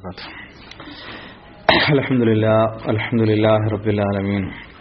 وبركاته الحمد لله الحمد لله رب العالمين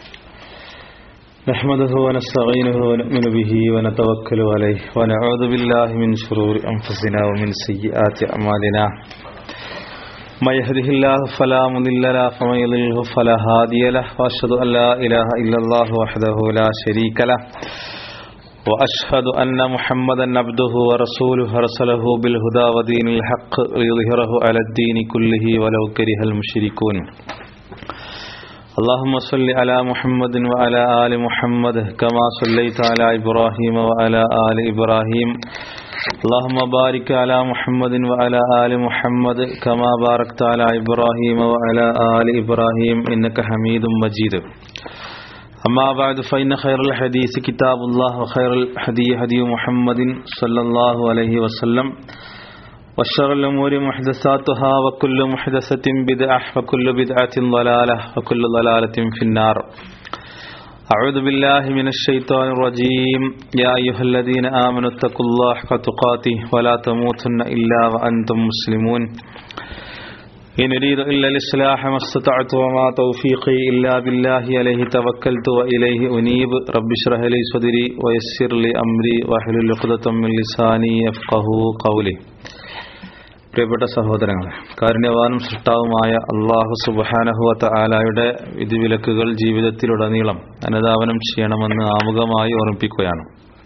نحمده ونستعينه ونؤمن به ونتوكل عليه ونعوذ بالله من شرور أنفسنا ومن سيئات أعمالنا ما يهده الله فلا مضل له ومن يضلله فلا هادي له وأشهد أن لا إله إلا الله وحده لا شريك له وأشهد أن محمدا عبده ورسوله أرسله بالهدى ودين الحق ليظهره على الدين كله ولو كره المشركون اللهم صل على محمد وعلى آل محمد كما صليت على إبراهيم وعلى آل إبراهيم اللهم بارك على محمد وعلى آل محمد كما باركت على إبراهيم وعلى آل إبراهيم إنك حميد مجيد أما بعد فإن خير الحديث كتاب الله وخير الحدي هدي محمد صلى الله عليه وسلم وشر الأمور محدثاتها وكل محدثة بدعة وكل بدعة ضلالة وكل ضلالة في النار أعوذ بالله من الشيطان الرجيم يا أيها الذين آمنوا اتقوا الله حق تقاته ولا تموتن إلا وأنتم مسلمون إن أريد إلا الإصلاح ما استطعت وما توفيقي إلا بالله عليه توكلت وإليه أنيب رب اشرح لي صدري ويسر لي أمري واحلل عقدة من لساني يفقهوا قولي പ്രിയപ്പെട്ട സഹോദരങ്ങളെ കാരുണ്യവാനും സൃഷ്ടാവുമായ അള്ളാഹു സുബാനഹുവത്ത ആലായുടെ വിധിവിലക്കുകൾ ജീവിതത്തിലുടനീളം അനുധാവനം ചെയ്യണമെന്ന് ആമുഖമായി ഓർമ്മിപ്പിക്കുകയാണ്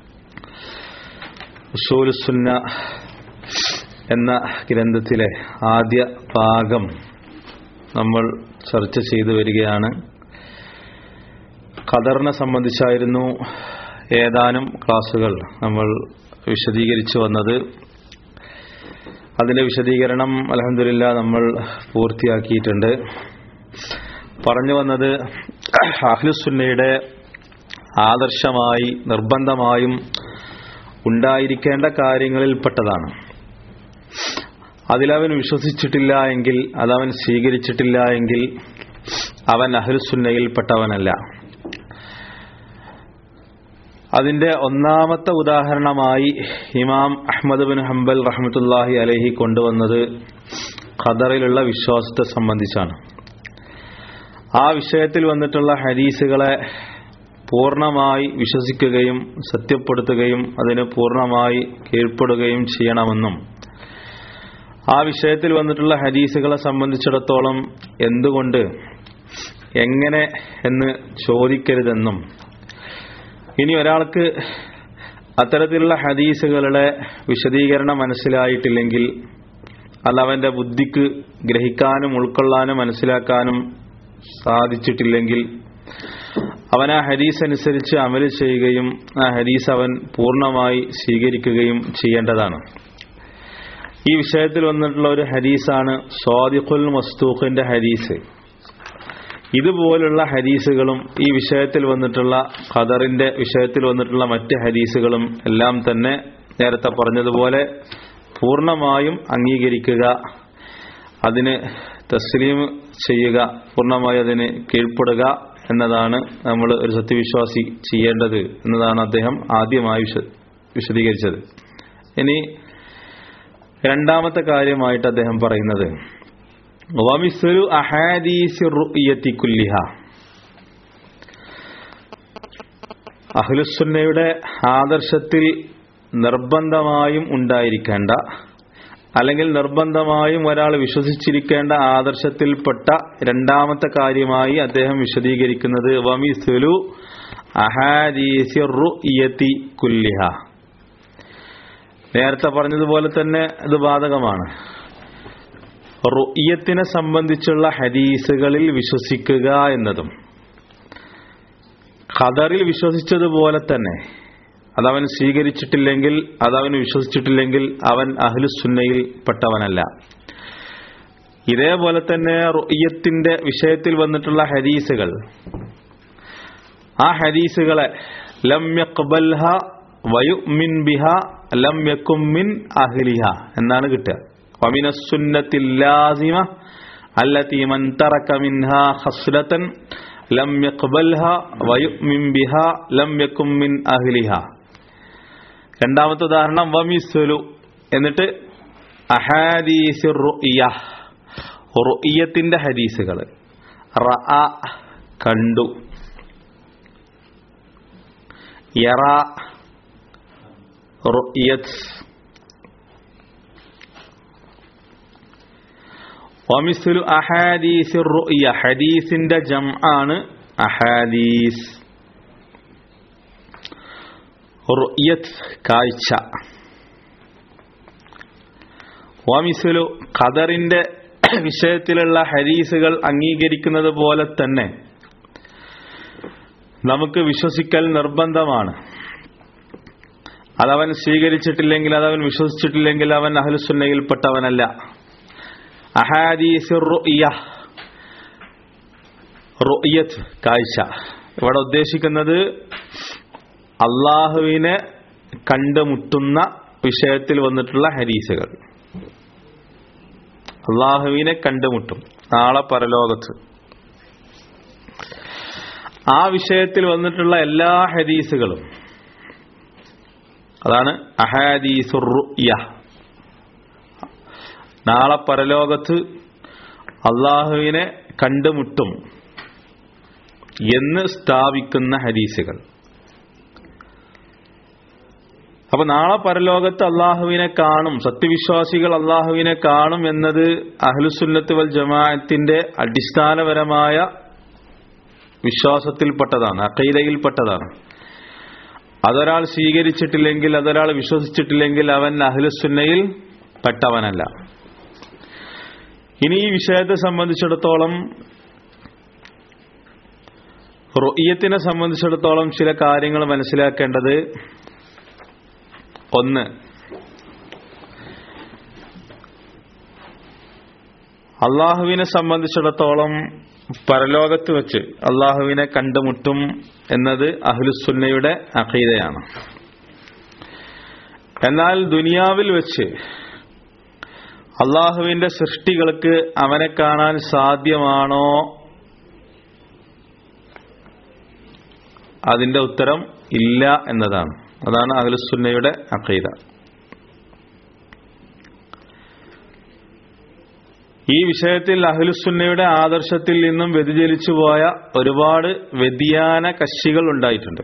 ഉസൂലുസുന്ന എന്ന ഗ്രന്ഥത്തിലെ ആദ്യ ഭാഗം നമ്മൾ ചർച്ച ചെയ്തു വരികയാണ് ഖദറിനെ സംബന്ധിച്ചായിരുന്നു ഏതാനും ക്ലാസുകൾ നമ്മൾ വിശദീകരിച്ചു വന്നത് അതിന്റെ വിശദീകരണം അലഹമില്ല നമ്മൾ പൂർത്തിയാക്കിയിട്ടുണ്ട് പറഞ്ഞു വന്നത് അഹ്ലുസുന്നയുടെ ആദർശമായി നിർബന്ധമായും ഉണ്ടായിരിക്കേണ്ട കാര്യങ്ങളിൽപ്പെട്ടതാണ് അതിലവൻ വിശ്വസിച്ചിട്ടില്ല എങ്കിൽ അതവൻ സ്വീകരിച്ചിട്ടില്ല എങ്കിൽ അവൻ അഹ്ലുസുന്നയിൽപ്പെട്ടവനല്ല അതിന്റെ ഒന്നാമത്തെ ഉദാഹരണമായി ഇമാം അഹമ്മദ് ബിൻ ഹംബൽ റഹ്മത്തുല്ലാഹി അലഹി കൊണ്ടുവന്നത് ഖദറിലുള്ള വിശ്വാസത്തെ സംബന്ധിച്ചാണ് ആ വിഷയത്തിൽ വന്നിട്ടുള്ള ഹദീസുകളെ പൂർണ്ണമായി വിശ്വസിക്കുകയും സത്യപ്പെടുത്തുകയും അതിന് പൂർണ്ണമായി കീഴ്പ്പെടുകയും ചെയ്യണമെന്നും ആ വിഷയത്തിൽ വന്നിട്ടുള്ള ഹദീസുകളെ സംബന്ധിച്ചിടത്തോളം എന്തുകൊണ്ട് എങ്ങനെ എന്ന് ചോദിക്കരുതെന്നും ഇനി ഒരാൾക്ക് അത്തരത്തിലുള്ള ഹദീസുകളുടെ വിശദീകരണം മനസ്സിലായിട്ടില്ലെങ്കിൽ അത് അവന്റെ ബുദ്ധിക്ക് ഗ്രഹിക്കാനും ഉൾക്കൊള്ളാനും മനസ്സിലാക്കാനും സാധിച്ചിട്ടില്ലെങ്കിൽ അവൻ ആ ഹദീസ് അനുസരിച്ച് അമല് ചെയ്യുകയും ആ ഹദീസ് അവൻ പൂർണ്ണമായി സ്വീകരിക്കുകയും ചെയ്യേണ്ടതാണ് ഈ വിഷയത്തിൽ വന്നിട്ടുള്ള ഒരു ഹദീസാണ് സ്വാദിഖുൽ മസ്തൂഖിന്റെ ഹദീസ് ഇതുപോലുള്ള ഹദീസുകളും ഈ വിഷയത്തിൽ വന്നിട്ടുള്ള ഖദറിന്റെ വിഷയത്തിൽ വന്നിട്ടുള്ള മറ്റ് ഹദീസുകളും എല്ലാം തന്നെ നേരത്തെ പറഞ്ഞതുപോലെ പൂർണ്ണമായും അംഗീകരിക്കുക അതിന് തസ്ലീം ചെയ്യുക പൂർണ്ണമായി അതിന് കീഴ്പ്പെടുക എന്നതാണ് നമ്മൾ ഒരു സത്യവിശ്വാസി ചെയ്യേണ്ടത് എന്നതാണ് അദ്ദേഹം ആദ്യമായി വിശദീകരിച്ചത് ഇനി രണ്ടാമത്തെ കാര്യമായിട്ട് അദ്ദേഹം പറയുന്നത് വമിസ്ലു അഹാദീസി റുയത്തി കുല്ലിഹ അഹ്ലുസുന്നയുടെ ആദർശത്തിൽ നിർബന്ധമായും ഉണ്ടായിരിക്കേണ്ട അല്ലെങ്കിൽ നിർബന്ധമായും ഒരാൾ വിശ്വസിച്ചിരിക്കേണ്ട ആദർശത്തിൽപ്പെട്ട രണ്ടാമത്തെ കാര്യമായി അദ്ദേഹം വിശദീകരിക്കുന്നത് വമിസ്ലു അഹാദീസി റുയത്തി കുല്ലിഹ നേരത്തെ പറഞ്ഞതുപോലെ തന്നെ ഇത് ബാധകമാണ് റുയ്യത്തിനെ സംബന്ധിച്ചുള്ള ഹദീസുകളിൽ വിശ്വസിക്കുക എന്നതും ഖദറിൽ വിശ്വസിച്ചതുപോലെ തന്നെ അതവൻ സ്വീകരിച്ചിട്ടില്ലെങ്കിൽ അതവൻ വിശ്വസിച്ചിട്ടില്ലെങ്കിൽ അവൻ അഹ്ലുസുന്നയിൽ പെട്ടവനല്ല ഇതേപോലെ തന്നെ റുയ്യത്തിന്റെ വിഷയത്തിൽ വന്നിട്ടുള്ള ഹദീസുകൾ ആ ഹദീസുകളെ ലം യഖ്ബൽഹ വയുമിൻ ബിഹ ലം യക്കും മിൻ അഹ്ലിഹ എന്നാണ് കിട്ടുക ومن السنة اللازمة التي من ترك منها خصلة لم يقبلها ويؤمن بها لم يكن من أهلها രണ്ടാമത്തെ ഉദാഹരണം വമിസുലു എന്നിട്ട് അഹാദീസിർ റുയ റുഇയത്തിന്റെ ഹദീസുകൾ റഅ കണ്ടു യറ റുഇയത് വമിസ്ലു അഹാദീസ് റുഇയ ഹദീസിന്റെ ജം ആണ് അഹാദീസ് റുഇയത് കാഴ്ച വമിസ്ലു ഖദറിന്റെ വിഷയത്തിലുള്ള ഹദീസുകൾ അംഗീകരിക്കുന്നത് പോലെ തന്നെ നമുക്ക് വിശ്വസിക്കൽ നിർബന്ധമാണ് അതവൻ സ്വീകരിച്ചിട്ടില്ലെങ്കിൽ അതവൻ വിശ്വസിച്ചിട്ടില്ലെങ്കിൽ അവൻ അഹ്ലുസുന്നയിൽപ്പെട്ടവനല്ല അഹാദീസ് റുഇയ റുഇയത്ത് കാഴ്ച ഇവിടെ ഉദ്ദേശിക്കുന്നത് അള്ളാഹുവിനെ കണ്ടുമുട്ടുന്ന വിഷയത്തിൽ വന്നിട്ടുള്ള ഹരീസുകൾ അള്ളാഹുവിനെ കണ്ടുമുട്ടും നാളെ പരലോകത്ത് ആ വിഷയത്തിൽ വന്നിട്ടുള്ള എല്ലാ ഹദീസുകളും അതാണ് അഹാദീസുർ റുയ നാളെ പരലോകത്ത് അള്ളാഹുവിനെ കണ്ടുമുട്ടും എന്ന് സ്ഥാപിക്കുന്ന ഹദീസുകൾ അപ്പൊ നാളെ പരലോകത്ത് അള്ളാഹുവിനെ കാണും സത്യവിശ്വാസികൾ അള്ളാഹുവിനെ കാണും എന്നത് അഹ്ലുസുന്നത്ത് വൽ ജമാഅത്തിന്റെ അടിസ്ഥാനപരമായ വിശ്വാസത്തിൽപ്പെട്ടതാണ് അക്കൈലയിൽപ്പെട്ടതാണ് അതൊരാൾ സ്വീകരിച്ചിട്ടില്ലെങ്കിൽ അതൊരാൾ വിശ്വസിച്ചിട്ടില്ലെങ്കിൽ അവൻ അഹ്ലുസുന്നയിൽ പെട്ടവനല്ല ഇനി ഈ വിഷയത്തെ സംബന്ധിച്ചിടത്തോളം റൊയ്യത്തിനെ സംബന്ധിച്ചിടത്തോളം ചില കാര്യങ്ങൾ മനസ്സിലാക്കേണ്ടത് ഒന്ന് അള്ളാഹുവിനെ സംബന്ധിച്ചിടത്തോളം പരലോകത്ത് വെച്ച് അള്ളാഹുവിനെ കണ്ടുമുട്ടും എന്നത് അഹ്ലുസുന്നയുടെ അഖീദയാണ് എന്നാൽ ദുനിയാവിൽ വെച്ച് അള്ളാഹുവിന്റെ സൃഷ്ടികൾക്ക് അവനെ കാണാൻ സാധ്യമാണോ അതിന്റെ ഉത്തരം ഇല്ല എന്നതാണ് അതാണ് അഹ്ലുസുന്നയുടെ അഖീദ ഈ വിഷയത്തിൽ അഹ്ലുസുന്നയുടെ ആദർശത്തിൽ നിന്നും വ്യതിചലിച്ചു പോയ ഒരുപാട് വ്യതിയാന കക്ഷികൾ ഉണ്ടായിട്ടുണ്ട്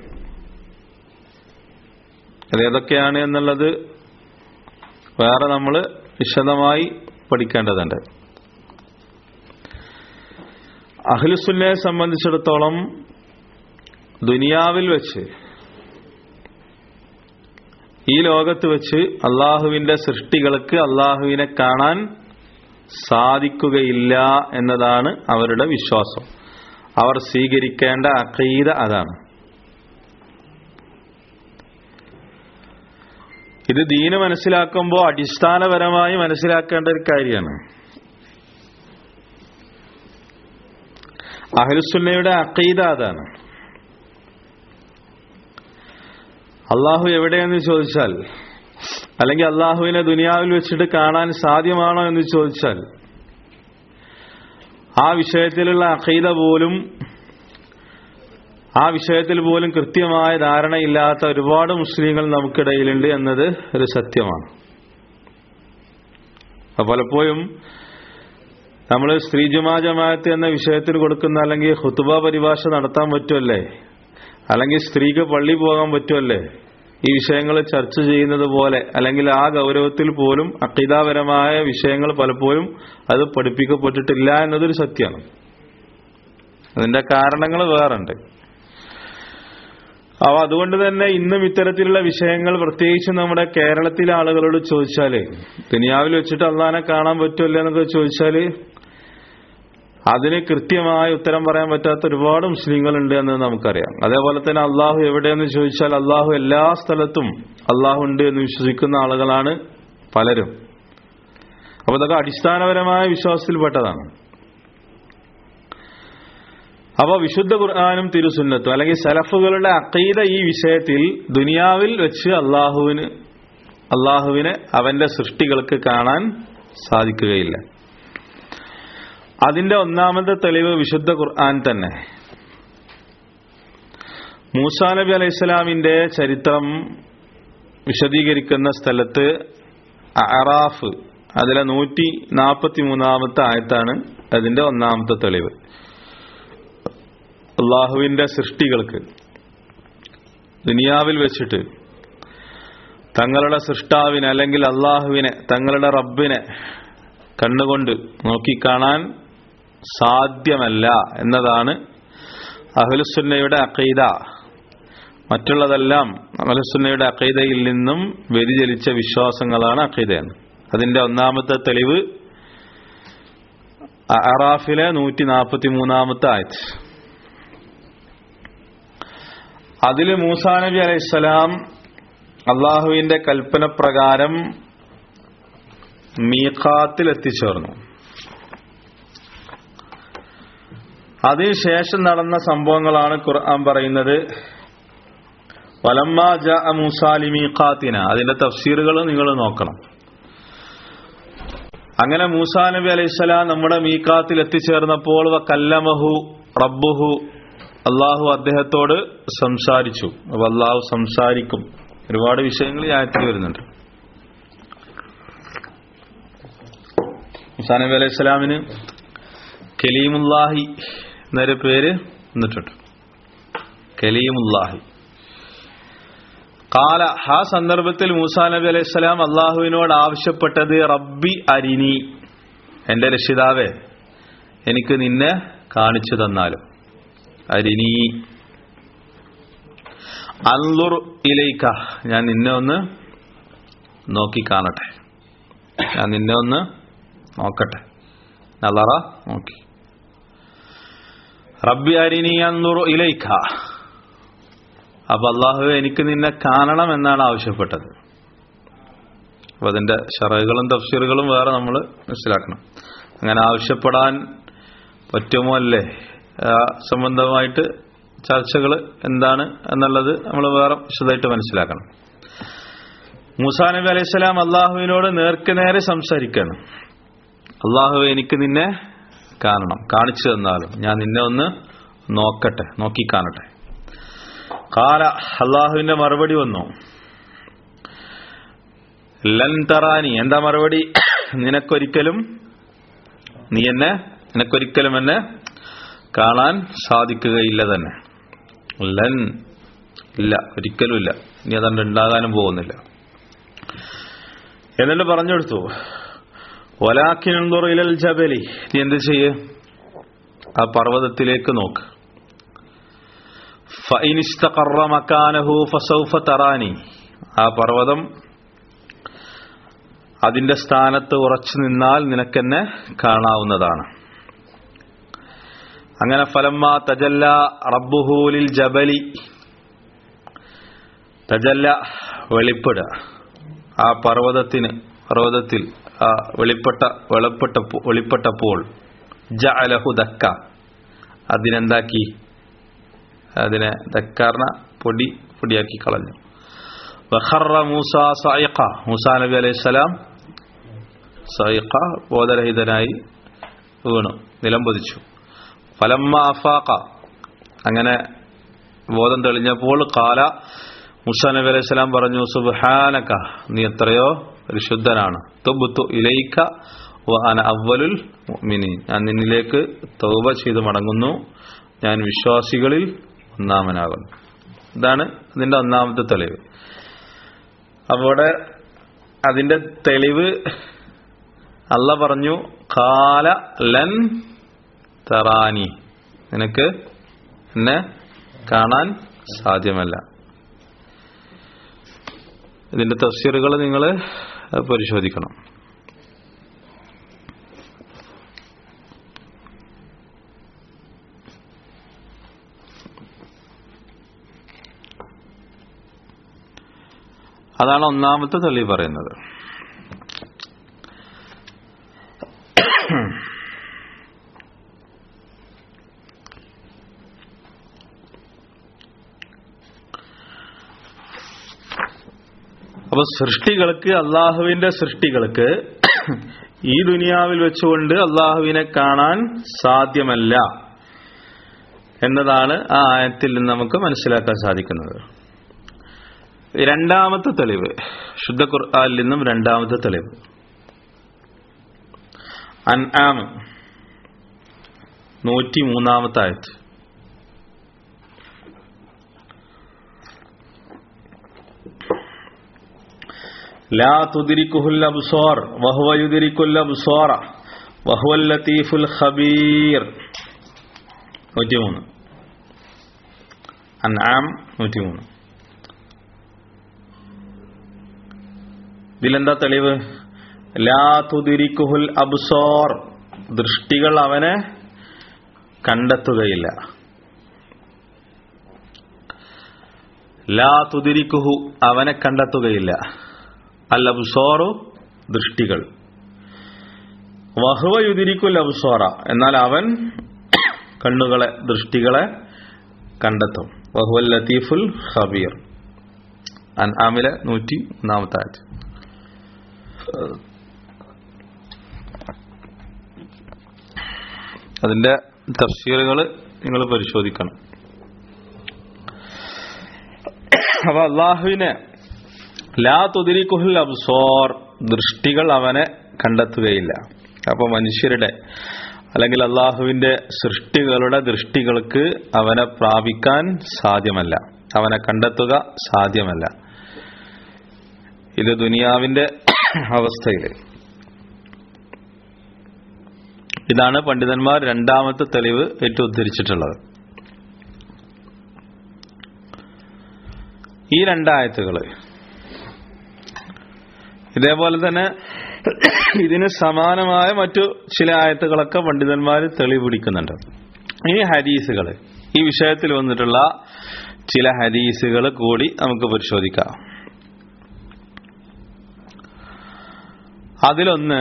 അതേതൊക്കെയാണ് എന്നുള്ളത് വേറെ നമ്മൾ വിശദമായി പഠിക്കേണ്ടതുണ്ട് അഹ്ലുസുന്നയെ സംബന്ധിച്ചിടത്തോളം ദുനിയാവിൽ വെച്ച് ഈ ലോകത്ത് വെച്ച് അള്ളാഹുവിന്റെ സൃഷ്ടികൾക്ക് അള്ളാഹുവിനെ കാണാൻ സാധിക്കുകയില്ല എന്നതാണ് അവരുടെ വിശ്വാസം അവർ സ്വീകരിക്കേണ്ട അഖീദ അതാണ് ഇത് ദീന് മനസ്സിലാക്കുമ്പോൾ അടിസ്ഥാനപരമായി മനസ്സിലാക്കേണ്ട ഒരു കാര്യമാണ് അഹ്ലുസുന്നയുടെ അഖീദ അതാണ് അള്ളാഹു എവിടെയെന്ന് ചോദിച്ചാൽ അല്ലെങ്കിൽ അള്ളാഹുവിനെ ദുനിയാവിൽ വെച്ചിട്ട് കാണാൻ സാധ്യമാണോ എന്ന് ചോദിച്ചാൽ ആ വിഷയത്തിലുള്ള അഖീദ പോലും ആ വിഷയത്തിൽ പോലും കൃത്യമായ ധാരണയില്ലാത്ത ഒരുപാട് മുസ്ലിങ്ങൾ നമുക്കിടയിലുണ്ട് എന്നത് ഒരു സത്യമാണ് അപ്പൊ പലപ്പോഴും നമ്മൾ സ്ത്രീ ജുമാ ജമാഅത്ത് എന്ന വിഷയത്തിന് കൊടുക്കുന്ന അല്ലെങ്കിൽ ഹുത്തുബ പരിഭാഷ നടത്താൻ പറ്റുമല്ലേ അല്ലെങ്കിൽ സ്ത്രീക്ക് പള്ളി പോകാൻ പറ്റുമല്ലേ ഈ വിഷയങ്ങൾ ചർച്ച ചെയ്യുന്നത് പോലെ അല്ലെങ്കിൽ ആ ഗൗരവത്തിൽ പോലും അക്കീതാപരമായ വിഷയങ്ങൾ പലപ്പോഴും അത് പഠിപ്പിക്കപ്പെട്ടിട്ടില്ല എന്നതൊരു സത്യമാണ് അതിന്റെ കാരണങ്ങൾ വേറുണ്ട് അപ്പൊ അതുകൊണ്ട് തന്നെ ഇന്നും ഇത്തരത്തിലുള്ള വിഷയങ്ങൾ പ്രത്യേകിച്ച് നമ്മുടെ കേരളത്തിലെ ആളുകളോട് ചോദിച്ചാല് ദുനിയാവിൽ വെച്ചിട്ട് അള്ളഹാനെ കാണാൻ പറ്റുമല്ലോ എന്നൊക്കെ ചോദിച്ചാല് അതിന് കൃത്യമായ ഉത്തരം പറയാൻ പറ്റാത്ത ഒരുപാട് മുസ്ലിങ്ങളുണ്ട് എന്ന് നമുക്കറിയാം അതേപോലെ തന്നെ അള്ളാഹു എവിടെയെന്ന് ചോദിച്ചാൽ അള്ളാഹു എല്ലാ സ്ഥലത്തും അള്ളാഹു ഉണ്ട് എന്ന് വിശ്വസിക്കുന്ന ആളുകളാണ് പലരും അപ്പൊ ഇതൊക്കെ അടിസ്ഥാനപരമായ വിശ്വാസത്തിൽപ്പെട്ടതാണ് അപ്പൊ വിശുദ്ധ ഖുർആാനും തിരുസുന്നത്തും അല്ലെങ്കിൽ സലഫുകളുടെ അക്കീത ഈ വിഷയത്തിൽ ദുനിയാവിൽ വെച്ച് അള്ളാഹുവിന് അള്ളാഹുവിനെ അവന്റെ സൃഷ്ടികൾക്ക് കാണാൻ സാധിക്കുകയില്ല അതിന്റെ ഒന്നാമത്തെ തെളിവ് വിശുദ്ധ ഖുർആൻ തന്നെ മൂസാ നബി അലൈഹി സ്വലാമിന്റെ ചരിത്രം വിശദീകരിക്കുന്ന സ്ഥലത്ത് അറാഫ് അതിലെ നൂറ്റി നാൽപ്പത്തി മൂന്നാമത്തെ ആയത്താണ് അതിന്റെ ഒന്നാമത്തെ തെളിവ് അള്ളാഹുവിന്റെ സൃഷ്ടികൾക്ക് ദുനിയാവിൽ വെച്ചിട്ട് തങ്ങളുടെ സൃഷ്ടാവിനെ അല്ലെങ്കിൽ അള്ളാഹുവിനെ തങ്ങളുടെ റബ്ബിനെ കണ്ണുകൊണ്ട് നോക്കിക്കാണാൻ സാധ്യമല്ല എന്നതാണ് അഹ്ലുസുന്നയുടെ അഖീദ മറ്റുള്ളതെല്ലാം അഹ്ലുസുന്നയുടെ അഖീദയിൽ നിന്നും വ്യതിചലിച്ച വിശ്വാസങ്ങളാണ് അഖീദയാണ് അതിന്റെ ഒന്നാമത്തെ തെളിവ് അറാഫിലെ നൂറ്റി നാൽപ്പത്തി മൂന്നാമത്തെ ആയത് അതിൽ മൂസാ നബി അലൈഹിസ്സലാം അള്ളാഹുവിന്റെ കൽപ്പന പ്രകാരം മീഖാത്തിൽ എത്തിച്ചേർന്നു അതിനുശേഷം നടന്ന സംഭവങ്ങളാണ് ഖുർആൻ പറയുന്നത് വലമ്മ ജ മൂസാലി മീഖാത്തിന അതിന്റെ തഫ്സീറുകൾ നിങ്ങൾ നോക്കണം അങ്ങനെ മൂസാ നബി അലൈഹിസ്സലാം നമ്മുടെ മീഖാത്തിൽ എത്തിച്ചേർന്നപ്പോൾ വ കല്ലമഹു റബ്ബുഹു അള്ളാഹു അദ്ദേഹത്തോട് സംസാരിച്ചു അപ്പൊ അള്ളാഹു സംസാരിക്കും ഒരുപാട് വിഷയങ്ങൾ ഈ ആയത്തിൽ വരുന്നുണ്ട് മുസാ നബി അലൈഹി സ്വലാമിന് കലീമുല്ലാഹി എന്നൊരു പേര് വന്നിട്ടുണ്ട് കലീമുല്ലാഹി കാല ആ സന്ദർഭത്തിൽ മൂസാ നബി അലൈഹി സ്വലാം അള്ളാഹുവിനോട് ആവശ്യപ്പെട്ടത് റബ്ബി അരിനി എന്റെ രക്ഷിതാവേ എനിക്ക് നിന്നെ കാണിച്ചു തന്നാലും അരിനി അൻലുർ ഇലൈക്ക ഞാൻ നിന്നെ ഒന്ന് നോക്കി കാണട്ടെ ഞാൻ നിന്നെ ഒന്ന് നോക്കട്ടെ നല്ലറ നോക്കി റബ്ബി അരിനി അൻലുർ ഇലൈക്ക അപ്പൊ അള്ളാഹു എനിക്ക് നിന്നെ കാണണം എന്നാണ് ആവശ്യപ്പെട്ടത് അപ്പൊ അതിന്റെ ഷറകളും തഫ്സീറുകളും വേറെ നമ്മൾ മനസ്സിലാക്കണം അങ്ങനെ ആവശ്യപ്പെടാൻ പറ്റുമോ അല്ലേ ആ സംബന്ധമായിട്ട് ചർച്ചകൾ എന്താണ് എന്നുള്ളത് നമ്മൾ വേറെ വിശദമായിട്ട് മനസ്സിലാക്കണം മൂസാ നബി അലൈഹി സ്വലാം അള്ളാഹുവിനോട് നേർക്ക് നേരെ സംസാരിക്കണം അള്ളാഹു എനിക്ക് നിന്നെ കാണണം കാണിച്ചു തന്നാലും ഞാൻ നിന്നെ ഒന്ന് നോക്കട്ടെ നോക്കി കാണട്ടെ കാല അള്ളാഹുവിന്റെ മറുപടി വന്നു ലൻ തറാനി എന്താ മറുപടി നിനക്കൊരിക്കലും നീ എന്നെ നിനക്കൊരിക്കലും എന്നെ കാണാൻ സാധിക്കുകയില്ല തന്നെ ലൻ ഇല്ല ഒരിക്കലും ഇല്ല ഇനി അതുകൊണ്ട് ഉണ്ടാകാനും പോകുന്നില്ല എന്നിട്ട് പറഞ്ഞെടുത്തു ഒലാക്കിനുറയിലൽ ജബലി നീ എന്ത് ചെയ്യ് ആ പർവ്വതത്തിലേക്ക് നോക്ക് ഫൈനിസ്തഖറ മക്കാനഹു ഫസൗഫ തറാനി ആ പർവ്വതം അതിന്റെ സ്ഥാനത്ത് ഉറച്ചു നിന്നാൽ നിനക്കെന്നെ കാണാവുന്നതാണ് അങ്ങനെ ഫലമ്മ തജല്ല റബ്ബുഹൂലിൽ ജബലി തജല്ല വെളിപ്പെടുക ആ പർവ്വതത്തിന് പർവ്വതത്തിൽ ആ വെളിപ്പെട്ട വെളിപ്പെട്ട വെളിപ്പെട്ടപ്പോൾ ജഅലഹു ദക്ക അതിനെന്താക്കി അതിനെ ദക്കാർണ പൊടി പൊടിയാക്കി കളഞ്ഞു വഖറ മൂസ സൈഖ മൂസാ നബി അലൈഹി സ്വലാം സൈഖ ബോധരഹിതനായി വീണു നിലംപതിച്ചു ഫലമ്മ അഫാഖ അങ്ങനെ ബോധം തെളിഞ്ഞപ്പോൾ കാല മുസാ നബി അലൈഹി സ്വലാം പറഞ്ഞു സുബ്ഹാനക നീ എത്രയോ പരിശുദ്ധനാണ് തുബ്തു ഇലൈക വ അന അവലുൽ മുഅ്മിനീൻ ഞാൻ നിന്നിലേക്ക് തൗബ ചെയ്ത് മടങ്ങുന്നു ഞാൻ വിശ്വാസികളിൽ ഒന്നാമനാകുന്നു ഇതാണ് അതിന്റെ ഒന്നാമത്തെ തെളിവ് അവിടെ അതിന്റെ തെളിവ് അല്ല പറഞ്ഞു കാല ലൻ തറാനി നിനക്ക് എന്നെ കാണാൻ സാധ്യമല്ല ഇതിന്റെ തഫ്സീറുകൾ നിങ്ങൾ പരിശോധിക്കണം അതാണ് ഒന്നാമത്തെ തെളിവ് പറയുന്നത് അപ്പൊ സൃഷ്ടികൾക്ക് അള്ളാഹുവിന്റെ സൃഷ്ടികൾക്ക് ഈ ദുനിയാവിൽ വെച്ചുകൊണ്ട് അള്ളാഹുവിനെ കാണാൻ സാധ്യമല്ല എന്നതാണ് ആ ആയത്തിൽ നിന്ന് നമുക്ക് മനസ്സിലാക്കാൻ സാധിക്കുന്നത് രണ്ടാമത്തെ തെളിവ് ശുദ്ധ ഖുർആാനിൽ നിന്നും രണ്ടാമത്തെ തെളിവ് അൻആം നൂറ്റി മൂന്നാമത്തെ ആയത്ത് ലാ തുദിരിക്കുഹുൽ അബ്സാർ വഹുവ യുദിരിക്കുൽ അബ്സാറ വഹുവൽ ലത്തീഫുൽ ഖബീർ നൂറ്റിമൂന്ന് അൻആം നൂറ്റിമൂന്ന് ഇതിലെന്താ തെളിവ് ലാ തുദിരിക്കുഹുൽ അബ്സാർ ദൃഷ്ടികൾ അവനെ കണ്ടെത്തുകയില്ല ലാ തുദിരിക്കുഹു അവനെ കണ്ടെത്തുകയില്ല അൽ അബ്സോറു ദൃഷ്ടികൾ വഹുവ യുദിരിക്കുൽ അബ്സോറ എന്നാൽ അവൻ കണ്ണുകളെ ദൃഷ്ടികളെ കണ്ടെത്തും വഹുവൽ ലത്തീഫുൽ ഖബീർ അൻ ആമിലെ നൂറ്റി ഒന്നാമത്തെ ആയത് അതിന്റെ തഫ്സീറുകൾ നിങ്ങൾ പരിശോധിക്കണം അപ്പൊ അള്ളാഹുവിനെ ലാ തുതിരിക്കുഹുൽ അബ്സോർ ദൃഷ്ടികൾ അവനെ കണ്ടെത്തുകയില്ല അപ്പൊ മനുഷ്യരുടെ അല്ലെങ്കിൽ അള്ളാഹുവിന്റെ സൃഷ്ടികളുടെ ദൃഷ്ടികൾക്ക് അവനെ പ്രാപിക്കാൻ സാധ്യമല്ല അവനെ കണ്ടെത്തുക സാധ്യമല്ല ഇത് ദുനിയാവിന്റെ അവസ്ഥയിൽ ഇതാണ് പണ്ഡിതന്മാർ രണ്ടാമത്തെ തെളിവ് ഏറ്റവും ഉദ്ധരിച്ചിട്ടുള്ളത് ഈ രണ്ടായത്തുകൾ ഇതേപോലെ തന്നെ ഇതിന് സമാനമായ മറ്റു ചില ആയത്തുകളൊക്കെ പണ്ഡിതന്മാർ തെളിവ് പിടിക്കുന്നുണ്ട് ഇനി ഹദീസുകൾ ഈ വിഷയത്തിൽ വന്നിട്ടുള്ള ചില ഹദീസുകൾ കൂടി നമുക്ക് പരിശോധിക്കാം അതിലൊന്ന്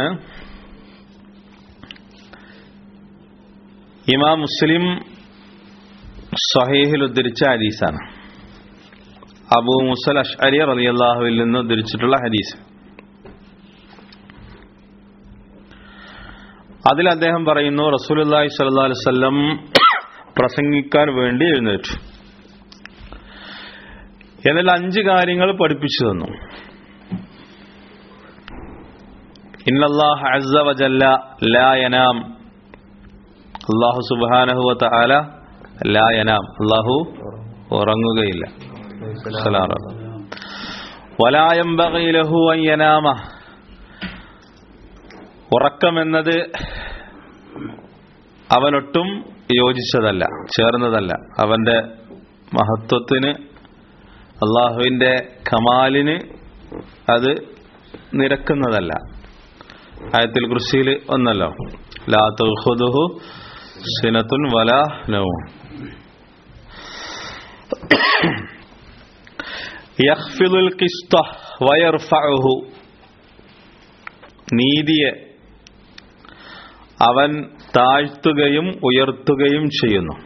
ഇമാം മുസ്ലിം സഹീഹിൽ ഉദ്ധരിച്ച ഹദീസാണ് അബൂ മുസൽ അഷ്അരി റളിയല്ലാഹുവിൽ നിന്ന് ഉദ്ധരിച്ചിട്ടുള്ള ഹദീസ് അതിൽ അദ്ദേഹം പറയുന്നു റസൂലുള്ളാഹി സ്വല്ലല്ലാഹു അലൈഹി വസല്ലം പ്രസംഗിക്കാൻ വേണ്ടി എഴുന്നേറ്റു എന്നാൽ അഞ്ച് കാര്യങ്ങൾ പഠിപ്പിച്ചു തന്നു ഇന്നല്ലാഹ് അസ്സ വജല്ല ലാ യനാം അല്ലാഹു സുബ്ഹാനഹു വ തആല ലാ യനാം അല്ലാഹു ഉറങ്ങുകയില്ല വലാ യംബഗി ലഹു അൻ യനാമ ഉറക്കമെന്നത് അവനൊട്ടും യോജിച്ചതല്ല ചേർന്നതല്ല അവന്റെ മഹത്വത്തിന് അള്ളാഹുവിന്റെ കമാലിന് അത് നിരക്കുന്നതല്ല ആയത്തിൽ കൃഷിയിൽ ഒന്നല്ലോ ലാ തുഹുദുഹു സിനത്തുൻ വല നവും യഖ്ഫിദുൽ ഖിസ്ത വയർഫഉഹു നീതിയെ അവൻ താഴ്ത്തുകയും ഉയർത്തുകയും ചെയ്യുന്നു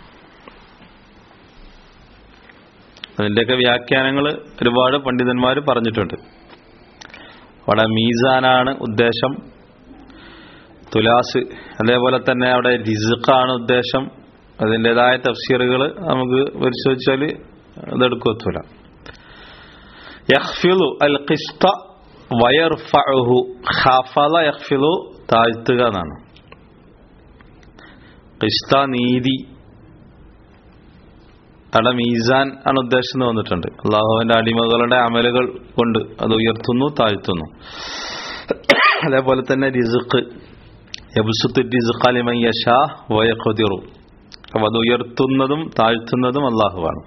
അതിന്റെയൊക്കെ വ്യാഖ്യാനങ്ങൾ ഒരുപാട് പണ്ഡിതന്മാർ പറഞ്ഞിട്ടുണ്ട് അവിടെ മീസാനാണ് ഉദ്ദേശം തുലാസ് അതേപോലെ തന്നെ അവിടെ റിസുഖാണ് ഉദ്ദേശം അതിൻ്റെതായ തഫ്സീറുകൾ നമുക്ക് പരിശോധിച്ചാൽ അതെടുക്കത്തൂല യഹ്ഫിലു അൽ ഖിസ്ത വയർഫഉഹു ഖഫല യഖ്ഫിലു താഴ്ത്തുക എന്നാണ് ഖിസ്ത നീതി അവിടെ മീസാൻ ആണ് ഉദ്ദേശം വന്നിട്ടുണ്ട് അള്ളാഹുവിന്റെ അടിമകളുടെ അമലുകൾ കൊണ്ട് അത് ഉയർത്തുന്നു താഴ്ത്തുന്നു അതേപോലെ തന്നെ റിസുഖ് യബുസുത്ത് റിസുഖ് അലിമൻ യശാ വയഖദിറു അപ്പൊ അത് ഉയർത്തുന്നതും താഴ്ത്തുന്നതും അള്ളാഹുവാണ്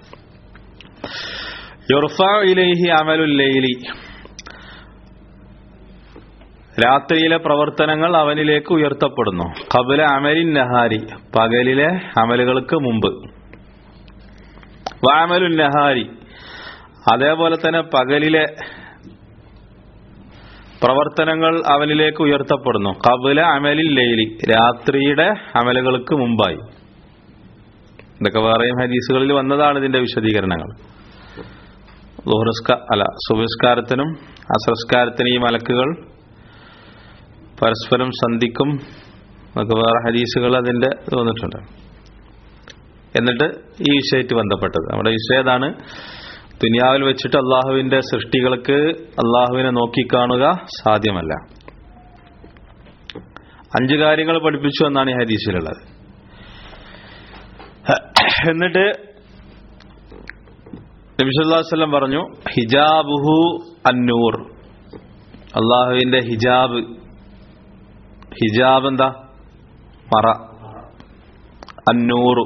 യുർഫ ഇലൈഹി അമലുൽ ലൈലി രാത്രിയിലെ പ്രവർത്തനങ്ങൾ അവനിലേക്ക് ഉയർത്തപ്പെടുന്നു കബല അമലിൻ നഹാരി പകലിലെ അമലുകൾക്ക് മുമ്പ് വാമലുൻ നഹാരി അതേപോലെ തന്നെ പകലിലെ പ്രവർത്തനങ്ങൾ അവനിലേക്ക് ഉയർത്തപ്പെടുന്നു കബല അമലിൻ ലൈലി രാത്രിയുടെ അമലുകൾക്ക് മുമ്പായി ഇതൊക്കെ വേറെയും ഹദീസുകളിൽ വന്നതാണ് ഇതിന്റെ വിശദീകരണങ്ങൾ ലുഹറസ്ക അല്ല സുബസ്കാരത്തിനും അസംസ്കാരത്തിനും ഈ മലക്കുകൾ പരസ്പരം സന്ധിക്കും എന്നൊക്കെ വേറെ ഹദീസുകൾ അതിന്റെ തോന്നിട്ടുണ്ട് എന്നിട്ട് ഈ വിഷയമായിട്ട് ബന്ധപ്പെട്ടത് നമ്മുടെ വിഷയം ഏതാണ് ദുനിയാവിൽ വെച്ചിട്ട് അള്ളാഹുവിന്റെ സൃഷ്ടികൾക്ക് അള്ളാഹുവിനെ നോക്കിക്കാണുക സാധ്യമല്ല അഞ്ച് കാര്യങ്ങൾ പഠിപ്പിച്ചു എന്നാണ് ഈ ഹദീസിലുള്ളത് എന്നിട്ട് നബിസ്വല്ലാസ്ലം പറഞ്ഞു ഹിജാബുഹു അന്നൂർ അള്ളാഹുവിന്റെ ഹിജാബ് ഹിജാബ് എന്താ മറ അന്നൂറു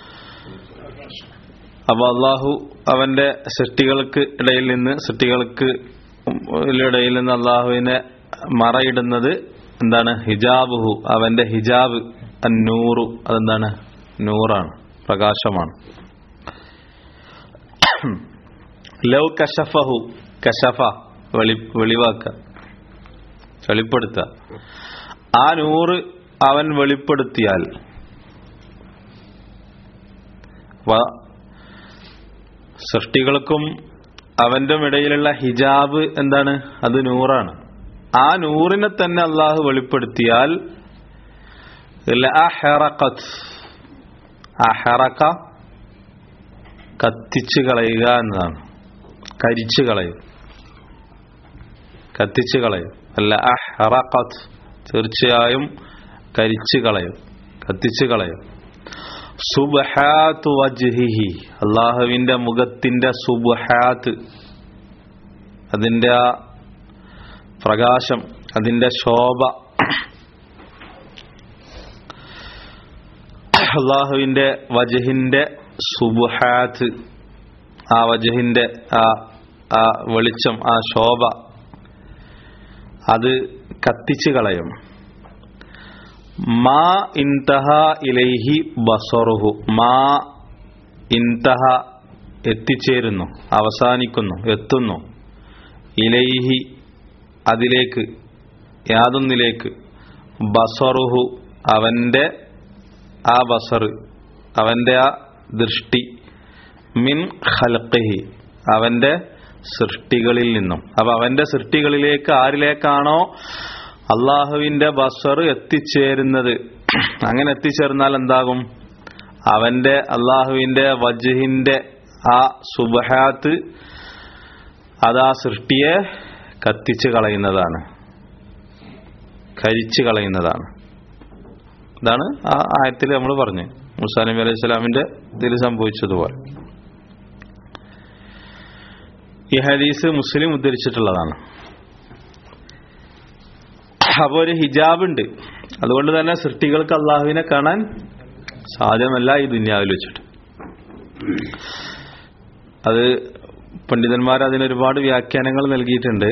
അപ്പൊ അള്ളാഹു അവന്റെ സൃഷ്ടികൾക്ക് ഇടയിൽ നിന്ന് സൃഷ്ടികൾക്ക് ഇടയിൽ നിന്ന് അള്ളാഹുവിനെ മറയിടുന്നത് എന്താണ് ഹിജാബുഹു അവന്റെ ഹിജാബ് അന്നൂറു അതെന്താണ് നൂറാണ് പ്രകാശമാണ് ലൗ കഷഫഹു കഷഫ വെളി വെളിവാക്ക വെളിപ്പെടുത്ത ആ നൂറ് അവൻ വെളിപ്പെടുത്തിയാൽ വ- സൃഷ്ടികൾക്കും അവന്റെ ഇടയിലുള്ള ഹിജാബ് എന്താണ് അത് നൂറാണ് ആ നൂറിനെ തന്നെ അള്ളാഹു വെളിപ്പെടുത്തിയാൽ ലഅഹറഖത്. അഹറക കത്തിച്ചു കളയുക എന്നതാണ് കരിച്ചു കളയും കത്തിച്ചു കളയും അല്ല അഹറഖത് തീർച്ചയായും കരിച്ചു കളയും കത്തിച്ചു കളയും സുബഹാത്ത് വജ്ഹിഹി അള്ളാഹുവിന്റെ മുഖത്തിന്റെ സുബഹാത്ത് അതിന്റെ ആ പ്രകാശം അതിന്റെ ശോഭ അള്ളാഹുവിന്റെ വജഹിന്റെ സുബഹാത്ത് ആ വജഹിന്റെ ആ ആ വെളിച്ചം ആ ശോഭ അത് കത്തിച്ചു കളയും മാ ഇൻതഹ ഇലൈഹി ബസറുഹു മാ ഇൻതഹ എത്തിച്ചേരുന്നു അവസാനിക്കുന്നു എത്തുന്നു ഇലൈഹി അതിലേക്ക് യാതൊന്നിലേക്ക് ബസറുഹു അവന്റെ ആ ബസർ അവന്റെ ആ ദൃഷ്ടി മിൻ ഖൽഖിഹി അവന്റെ സൃഷ്ടികളിൽ നിന്നും അപ്പൊ അവന്റെ സൃഷ്ടികളിലേക്ക് ആരിലേക്കാണോ അള്ളാഹുവിന്റെ ബസർ എത്തിച്ചേരുന്നത് അങ്ങനെ എത്തിച്ചേർന്നാൽ എന്താകും അവന്റെ അള്ളാഹുവിന്റെ വജഹിന്റെ ആ സുബഹാത്ത് അത് ആ സൃഷ്ടിയെ കത്തിച്ചു കളയുന്നതാണ് കരിച്ചു കളയുന്നതാണ് ഇതാണ് ആ ആയത്തിൽ നമ്മൾ പറഞ്ഞു മുസാ നബി അലൈഹി സ്വലാമിന്റെ ഇതിൽ സംഭവിച്ചതുപോലെ ഈ ഹദീസ് മുസ്ലിം ഉദ്ധരിച്ചിട്ടുള്ളതാണ് അപ്പൊ ഒരു ഹിജാബ് ഉണ്ട് അതുകൊണ്ട് തന്നെ സൃഷ്ടികൾക്ക് അള്ളാഹുവിനെ കാണാൻ സാധ്യമല്ല ഈ ദുന്യാവിൽ വെച്ചിട്ട് അത് പണ്ഡിതന്മാർ അതിന് ഒരുപാട് വ്യാഖ്യാനങ്ങൾ നൽകിയിട്ടുണ്ട്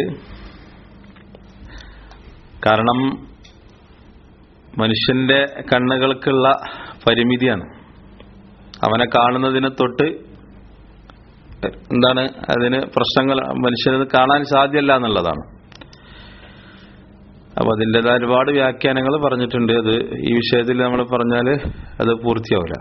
കാരണം മനുഷ്യന്റെ കണ്ണുകൾക്കുള്ള പരിമിതിയാണ് അവനെ കാണുന്നതിനെ തൊട്ട് എന്താണ് അതിന് പ്രശ്നങ്ങൾ മനുഷ്യനത് കാണാൻ സാധ്യമല്ല എന്നുള്ളതാണ് അപ്പൊ അതിൻ്റെതായ ഒരുപാട് വ്യാഖ്യാനങ്ങൾ പറഞ്ഞിട്ടുണ്ട് അത് ഈ വിഷയത്തിൽ നമ്മൾ പറഞ്ഞാൽ അത് പൂർത്തിയാവില്ല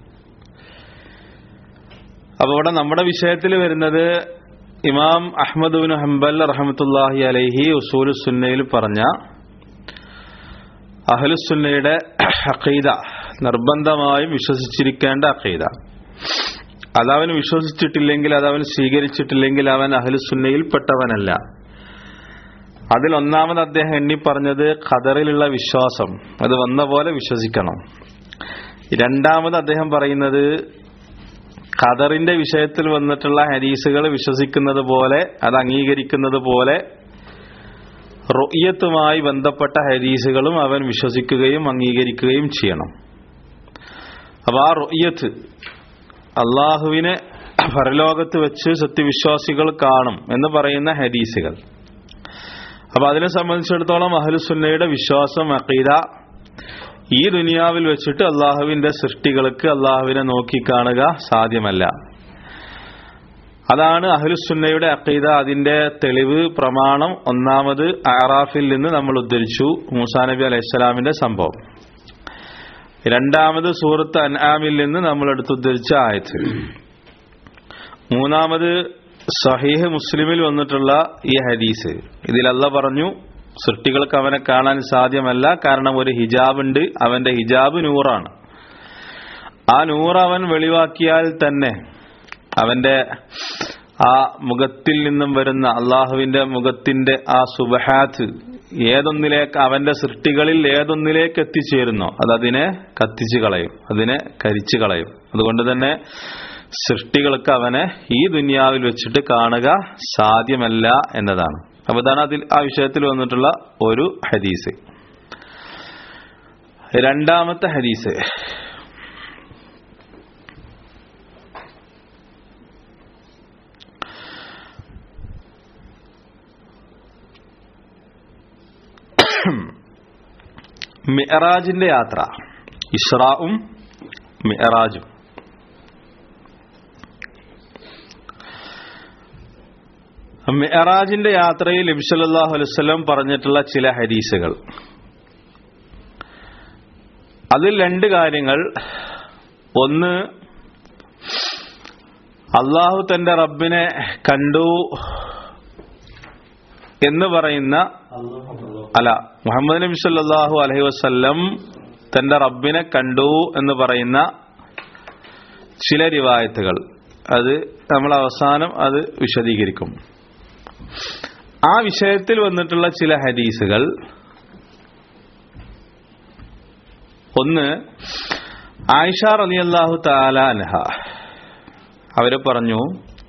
അപ്പൊ ഇവിടെ നമ്മുടെ വിഷയത്തിൽ വരുന്നത് ഇമാം അഹമ്മദ് ബിൻ ഹംബൽ റഹമത്തുല്ലാഹി അലൈഹി ഉസൂൽ സുന്നയിൽ പറഞ്ഞ അഹ്ലുസുന്നയുടെ അഖീദ നിർബന്ധമായും വിശ്വസിച്ചിരിക്കേണ്ട അഖീദ അതവൻ വിശ്വസിച്ചിട്ടില്ലെങ്കിൽ അതവൻ സ്വീകരിച്ചിട്ടില്ലെങ്കിൽ അവൻ അഹ്ലുസുന്നയിൽ പെട്ടവനല്ല അതിൽ ഒന്നാമത് അദ്ദേഹം എണ്ണി പറഞ്ഞത് ഖദറിലുള്ള വിശ്വാസം അത് വന്ന പോലെ വിശ്വസിക്കണം രണ്ടാമത് അദ്ദേഹം പറയുന്നത് ഖദറിന്റെ വിഷയത്തിൽ വന്നിട്ടുള്ള ഹരീസുകൾ വിശ്വസിക്കുന്നത് പോലെ അത് അംഗീകരിക്കുന്നത് പോലെ റൊയ്യത്തുമായി ബന്ധപ്പെട്ട ഹരീസുകളും അവൻ വിശ്വസിക്കുകയും അംഗീകരിക്കുകയും ചെയ്യണം അപ്പൊ ആ റൊയ്യത്ത് അള്ളാഹുവിനെ പരലോകത്ത് വെച്ച് സത്യവിശ്വാസികൾ കാണും എന്ന് പറയുന്ന ഹദീസുകൾ അപ്പൊ അതിനെ സംബന്ധിച്ചിടത്തോളം അഹ്ലുസുന്നയുടെ വിശ്വാസം അഖീദ ഈ ദുനിയാവിൽ വെച്ചിട്ട് അള്ളാഹുവിന്റെ സൃഷ്ടികൾക്ക് അള്ളാഹുവിനെ നോക്കിക്കാണുക സാധ്യമല്ല അതാണ് അഹ്ലുസുന്നയുടെ അഖീദ അതിന്റെ തെളിവ് പ്രമാണം ഒന്നാമത് ആറാഫിൽ നിന്ന് നമ്മൾ ഉദ്ധരിച്ചു മൂസാ നബി അലൈഹിസ്സലാമിന്റെ സംഭവം രണ്ടാമത് സൂറത്ത് അൻആമിൽ നിന്ന് നമ്മൾ എടുത്തുദ്ധരിച്ച ആയത്ത് മൂന്നാമത് സഹീഹ് മുസ്ലിമിൽ വന്നിട്ടുള്ള ഈ ഹദീസ് ഇതിൽ അല്ല പറഞ്ഞു സൃഷ്ടികൾക്ക് അവനെ കാണാൻ സാധ്യമല്ല കാരണം ഒരു ഹിജാബ് ഉണ്ട് അവന്റെ ഹിജാബ് നൂറാണ് ആ നൂറ് അവൻ വെളിവാക്കിയാൽ തന്നെ അവന്റെ ആ മുഖത്തിൽ നിന്നും വരുന്ന അള്ളാഹുവിന്റെ മുഖത്തിന്റെ ആ സുബഹാത്ത് ഏതൊന്നിലേക്ക് അവന്റെ സൃഷ്ടികളിൽ ഏതൊന്നിലേക്ക് എത്തിച്ചേരുന്നോ അത് അതിനെ കത്തിച്ചു കളയും അതിനെ കരിച്ചു കളയും അതുകൊണ്ട് തന്നെ സൃഷ്ടികൾക്ക് അവനെ ഈ ദുനിയാവിൽ വെച്ചിട്ട് കാണുക സാധ്യമല്ല എന്നതാണ് അപ്പൊ ഇതാണ് അതിൽ ആ വിഷയത്തിൽ വന്നിട്ടുള്ള ഒരു ഹദീസ് രണ്ടാമത്തെ ഹദീസ് മിഅറാജിന്റെ യാത്ര ഇസ്രാവും മിഅറാജും മിഅറാജിന്റെ യാത്രയിൽ നബി സല്ലല്ലാഹു അലൈഹി വസല്ലം പറഞ്ഞിട്ടുള്ള ചില ഹദീസുകൾ അതിൽ രണ്ട് കാര്യങ്ങൾ ഒന്ന് അള്ളാഹു തന്റെ റബ്ബിനെ കണ്ടു എന്ന് പറയുന്ന അല്ല മുഹമ്മദ് നബി സല്ലല്ലാഹു അലൈഹി വസല്ലം തന്റെ റബ്ബിനെ കണ്ടു എന്ന് പറയുന്ന ചില റിവായത്തുകൾ അത് നമ്മൾ അവസാനം അത് വിശദീകരിക്കും ആ വിഷയത്തിൽ വന്നിട്ടുള്ള ചില ഹദീസുകൾ ഒന്ന് ആയിഷ റളിയല്ലാഹു തആല അൻഹ അവര് പറഞ്ഞു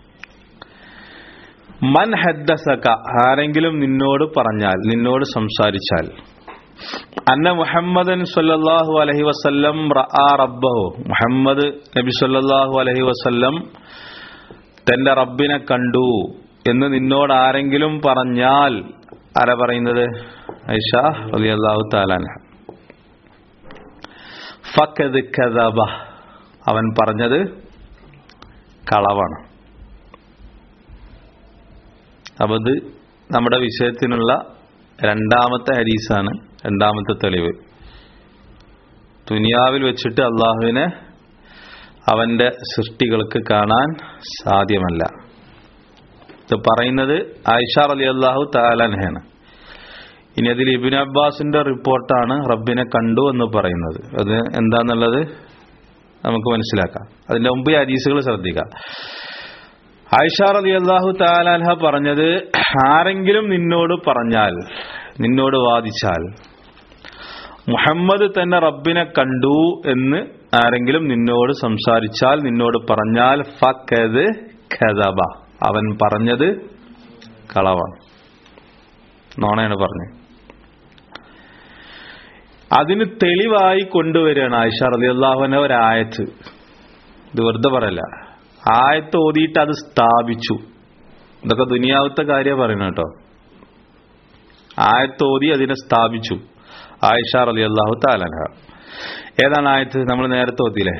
മൻ ഹദ്ദസക ആരെങ്കിലും നിന്നോട് പറഞ്ഞാൽ നിന്നോട് സംസാരിച്ചാൽ അന്ന മുഹമ്മദൻ സല്ലല്ലാഹു അലൈഹി വസല്ലം റആ റബ്ബഹു മുഹമ്മദ് നബി സല്ലല്ലാഹു അലൈഹി വസല്ലം തന്റെ റബ്ബിനെ കണ്ടു എന്ന് നിന്നോട് ആരെങ്കിലും പറഞ്ഞാൽ ആരാ പറയുന്നത് ഐഷ റളിയല്ലാഹു തആല അൻഹ ഫക്കത് കദബ അവൻ പറഞ്ഞത് കളവാണ് അപ്പൊ ഇത് നമ്മുടെ വിഷയത്തിനുള്ള രണ്ടാമത്തെ ഹരീസാണ് രണ്ടാമത്തെ തെളിവ് ദുനിയാവിൽ വെച്ചിട്ട് അള്ളാഹുവിനെ അവന്റെ സൃഷ്ടികൾക്ക് കാണാൻ സാധ്യമല്ല ഇത് പറയുന്നത് ആയിഷ അലി അള്ളാഹു താലാൻഹയാണ് ഇനി അതിൽ ഇബിൻ അബ്ബാസിന്റെ റിപ്പോർട്ടാണ് റബ്ബിനെ കണ്ടു എന്ന് പറയുന്നത് അത് എന്താന്നുള്ളത് നമുക്ക് മനസ്സിലാക്കാം അതിന്റെ മുമ്പ് ഈ ഹദീസുകൾ ശ്രദ്ധിക്കാം ആയിഷ റലി അള്ളാഹു താലാൻഹ പറഞ്ഞത് ആരെങ്കിലും നിന്നോട് പറഞ്ഞാൽ നിന്നോട് വാദിച്ചാൽ മുഹമ്മദ് തന്നെ റബ്ബിനെ കണ്ടു എന്ന് ആരെങ്കിലും നിന്നോട് സംസാരിച്ചാൽ നിന്നോട് പറഞ്ഞാൽ ഫക്കത് ഖദബ അവൻ പറഞ്ഞത് കളവാണ് നോണയാണ് പറഞ്ഞത് അതിന് തെളിവായി കൊണ്ടുവരികയാണ് ആയിഷ റലി അള്ളാഹുവിനെ ഒരായത്ത് ഇത് വെറുതെ പറയല്ല ആയത്ത് ഓതിയിട്ട് അത് സ്ഥാപിച്ചു ഇതൊക്കെ ദുനിയാവത്തെ കാര്യം പറയുന്നത് കേട്ടോ ആയത്ത് ഓതി അതിനെ സ്ഥാപിച്ചു ആയിഷ റലി അള്ളാഹു താലൻഹ ഏതാണ് ആയത്ത് നമ്മൾ നേരത്തെ ഓതിയില്ലേ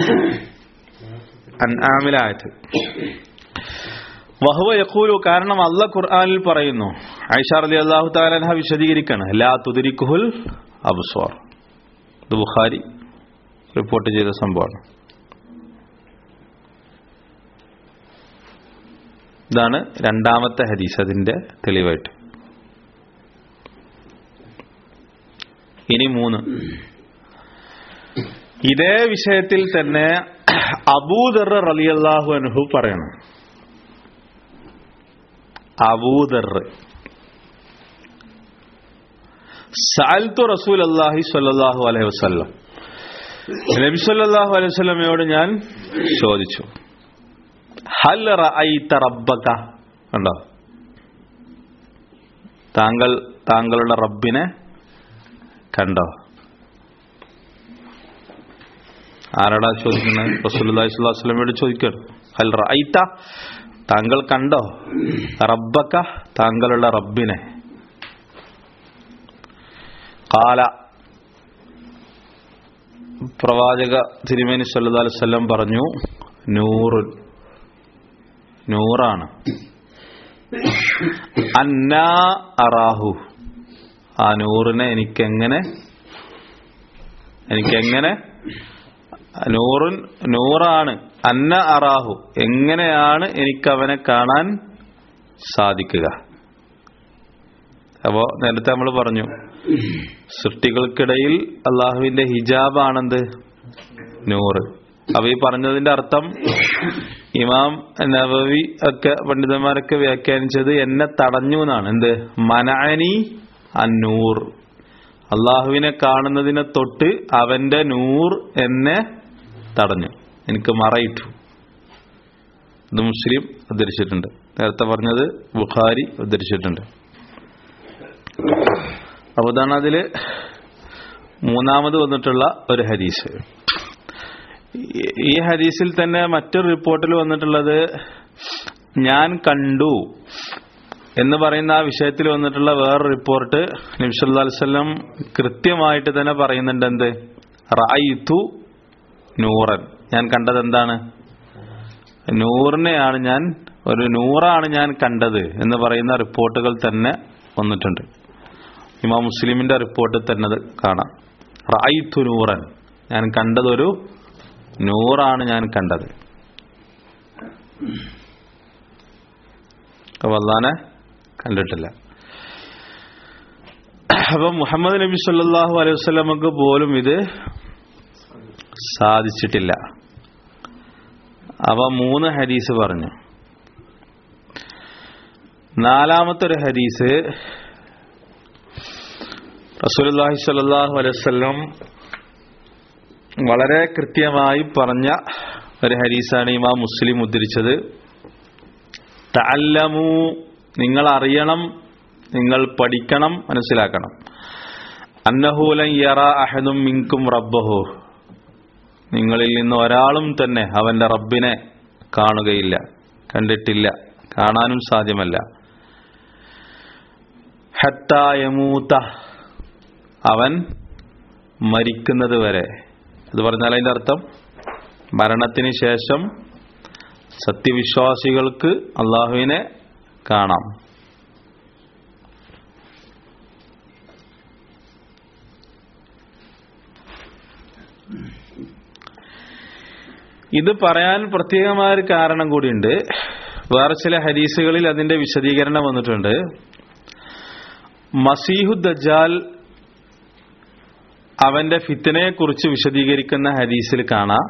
അൻആമിലെ ആയത്ത് വഹുവ യഖൂലു കാരണം അല്ല ഖുർആനിൽ പറയുന്നു ഐഷ റലി അള്ളാഹു താലൻഹ വിശദീകരിക്കാണ് ലാ തുദരിക്കുഹുൽ അബ്സ്വാർ ഇത് ബുഖാരി റിപ്പോർട്ട് ചെയ്ത സംഭവമാണ് ഇതാണ് രണ്ടാമത്തെ ഹദീസ് അതിന്റെ തെളിവായിട്ട് ഇനി മൂന്ന് ഇതേ വിഷയത്തിൽ തന്നെ അബൂദർ റലിയല്ലാഹു അൻഹു പറയണം അബൂദർ സാൽത്തു റസൂൽ അള്ളാഹി സ്വല്ലല്ലാഹു അലൈഹി വസല്ലം നബി സല്ലല്ലാഹു അലൈഹി വസല്ലമയോട് ഞാൻ ചോദിച്ചു ഹൽ റഅയ്ത റബ്ബക കണ്ടോ താങ്കൾ താങ്കളുടെ റബ്ബിനെ കണ്ടോ ആരാടാ ചോദിക്കുന്നത് റസൂലുള്ളാഹി സ്വല്ലല്ലാഹു അലൈഹി വസല്ലമയോട് ചോദിക്കണം ഹൽ റഅയ്ത താങ്കൾ കണ്ടോ റബ്ബക താങ്കളുടെ റബ്ബിനെ കാല പ്രവാചക തിരുമേനി സല്ലല്ലാഹു അലൈഹി വസല്ലം പറഞ്ഞു നൂറുൻ നൂറാണ് അന്നാ അറാഹു ആ നൂറിനെ എനിക്കെങ്ങനെ എനിക്കെങ്ങനെ നൂറുൻ നൂറാണ് അന്ന അറാഹു എങ്ങനെയാണ് എനിക്ക് അവനെ കാണാൻ സാധിക്കുക അപ്പോ നേരത്തെ നമ്മൾ പറഞ്ഞു സൃഷ്ടികൾക്കിടയിൽ അള്ളാഹുവിന്റെ ഹിജാബാണെന്ത് നൂറ് അപ്പൊ ഈ പറഞ്ഞതിന്റെ അർത്ഥം ഇമാം നവവി ഒക്കെ പണ്ഡിതന്മാരൊക്കെ വ്യാഖ്യാനിച്ചത് എന്നെ തടഞ്ഞു എന്നാണ് എന്ത് മനാനി അന്നൂർ അള്ളാഹുവിനെ കാണുന്നതിനെ തൊട്ട് അവന്റെ നൂർ എന്നെ തടഞ്ഞു എനിക്ക് മറയിട്ടു ഇത് മുസ്ലിം ഉദ്ധരിച്ചിട്ടുണ്ട് നേരത്തെ പറഞ്ഞത് ബുഖാരി ഉദ്ധരിച്ചിട്ടുണ്ട് അപ്പൊ ഇതാണ് അതില് മൂന്നാമത് വന്നിട്ടുള്ള ഒരു ഹദീസ് ഈ- ഈ ഹദീസിൽ തന്നെ മറ്റൊരു റിപ്പോർട്ടിൽ വന്നിട്ടുള്ളത് ഞാൻ കണ്ടു എന്ന് പറയുന്ന ആ വിഷയത്തിൽ വന്നിട്ടുള്ള വേറെ റിപ്പോർട്ട് നബ്സല്ലാ വല്ലം കൃത്യമായിട്ട് തന്നെ പറയുന്നുണ്ട് എന്ത് റായിത്തു നൂറൻ ഞാൻ കണ്ടത് എന്താണ് നൂറിനെയാണ് ഞാൻ ഒരു നൂറാണ് ഞാൻ കണ്ടത് എന്ന് പറയുന്ന റിപ്പോർട്ടുകൾ തന്നെ വന്നിട്ടുണ്ട് ഇമാം മുസ്ലിമിന്റെ റിപ്പോർട്ടിൽ തന്നെ അത് കാണാം റായിത്തു നൂറൻ ഞാൻ കണ്ടതൊരു നൂറാണ് ഞാൻ കണ്ടത് അപ്പൊ അള്ളാനെ കണ്ടിട്ടില്ല അപ്പൊ മുഹമ്മദ് നബി സല്ലല്ലാഹു അലൈഹി വസല്ലമക്ക് പോലും ഇത് സാധിച്ചിട്ടില്ല അവ മൂന്ന് ഹദീസ് പറഞ്ഞു നാലാമത്തെ ഒരു ഹദീസ് റസൂലുള്ളാഹി സ്വല്ലല്ലാഹു അലൈഹി വസല്ലം വളരെ കൃത്യമായി പറഞ്ഞ ഒരു ഹദീസാണ് ഇമാം മുസ്ലിം ഉദ്ധരിച്ചത് തഅല്ലമു നിങ്ങൾ അറിയണം നിങ്ങൾ പഠിക്കണം മനസ്സിലാക്കണം അന്നഹൂലൻ യറ അഹദും മിൻകും റബ്ബഹു നിങ്ങളിൽ നിന്ന് ഒരാളും തന്നെ അവന്റെ റബ്ബിനെ കാണുകയില്ല കണ്ടിട്ടില്ല കാണാനും സാധ്യമല്ല ഹത്തായമൂത്ത അവൻ മരിക്കുന്നത് വരെ അത് പറഞ്ഞാൽ അതിന്റെ അർത്ഥം മരണത്തിന് ശേഷം സത്യവിശ്വാസികൾക്ക് അള്ളാഹുവിനെ കാണാം ഇത് പറയാൻ പ്രത്യേകമായ ഒരു കാരണം കൂടിയുണ്ട് വേറെ ചില ഹദീസുകളിൽ അതിന്റെ വിശദീകരണം വന്നിട്ടുണ്ട് മസീഹു ദജാൽ അവന്റെ ഫിത്തനയെ കുറിച്ച് വിശദീകരിക്കുന്ന ഹദീസിൽ കാണാം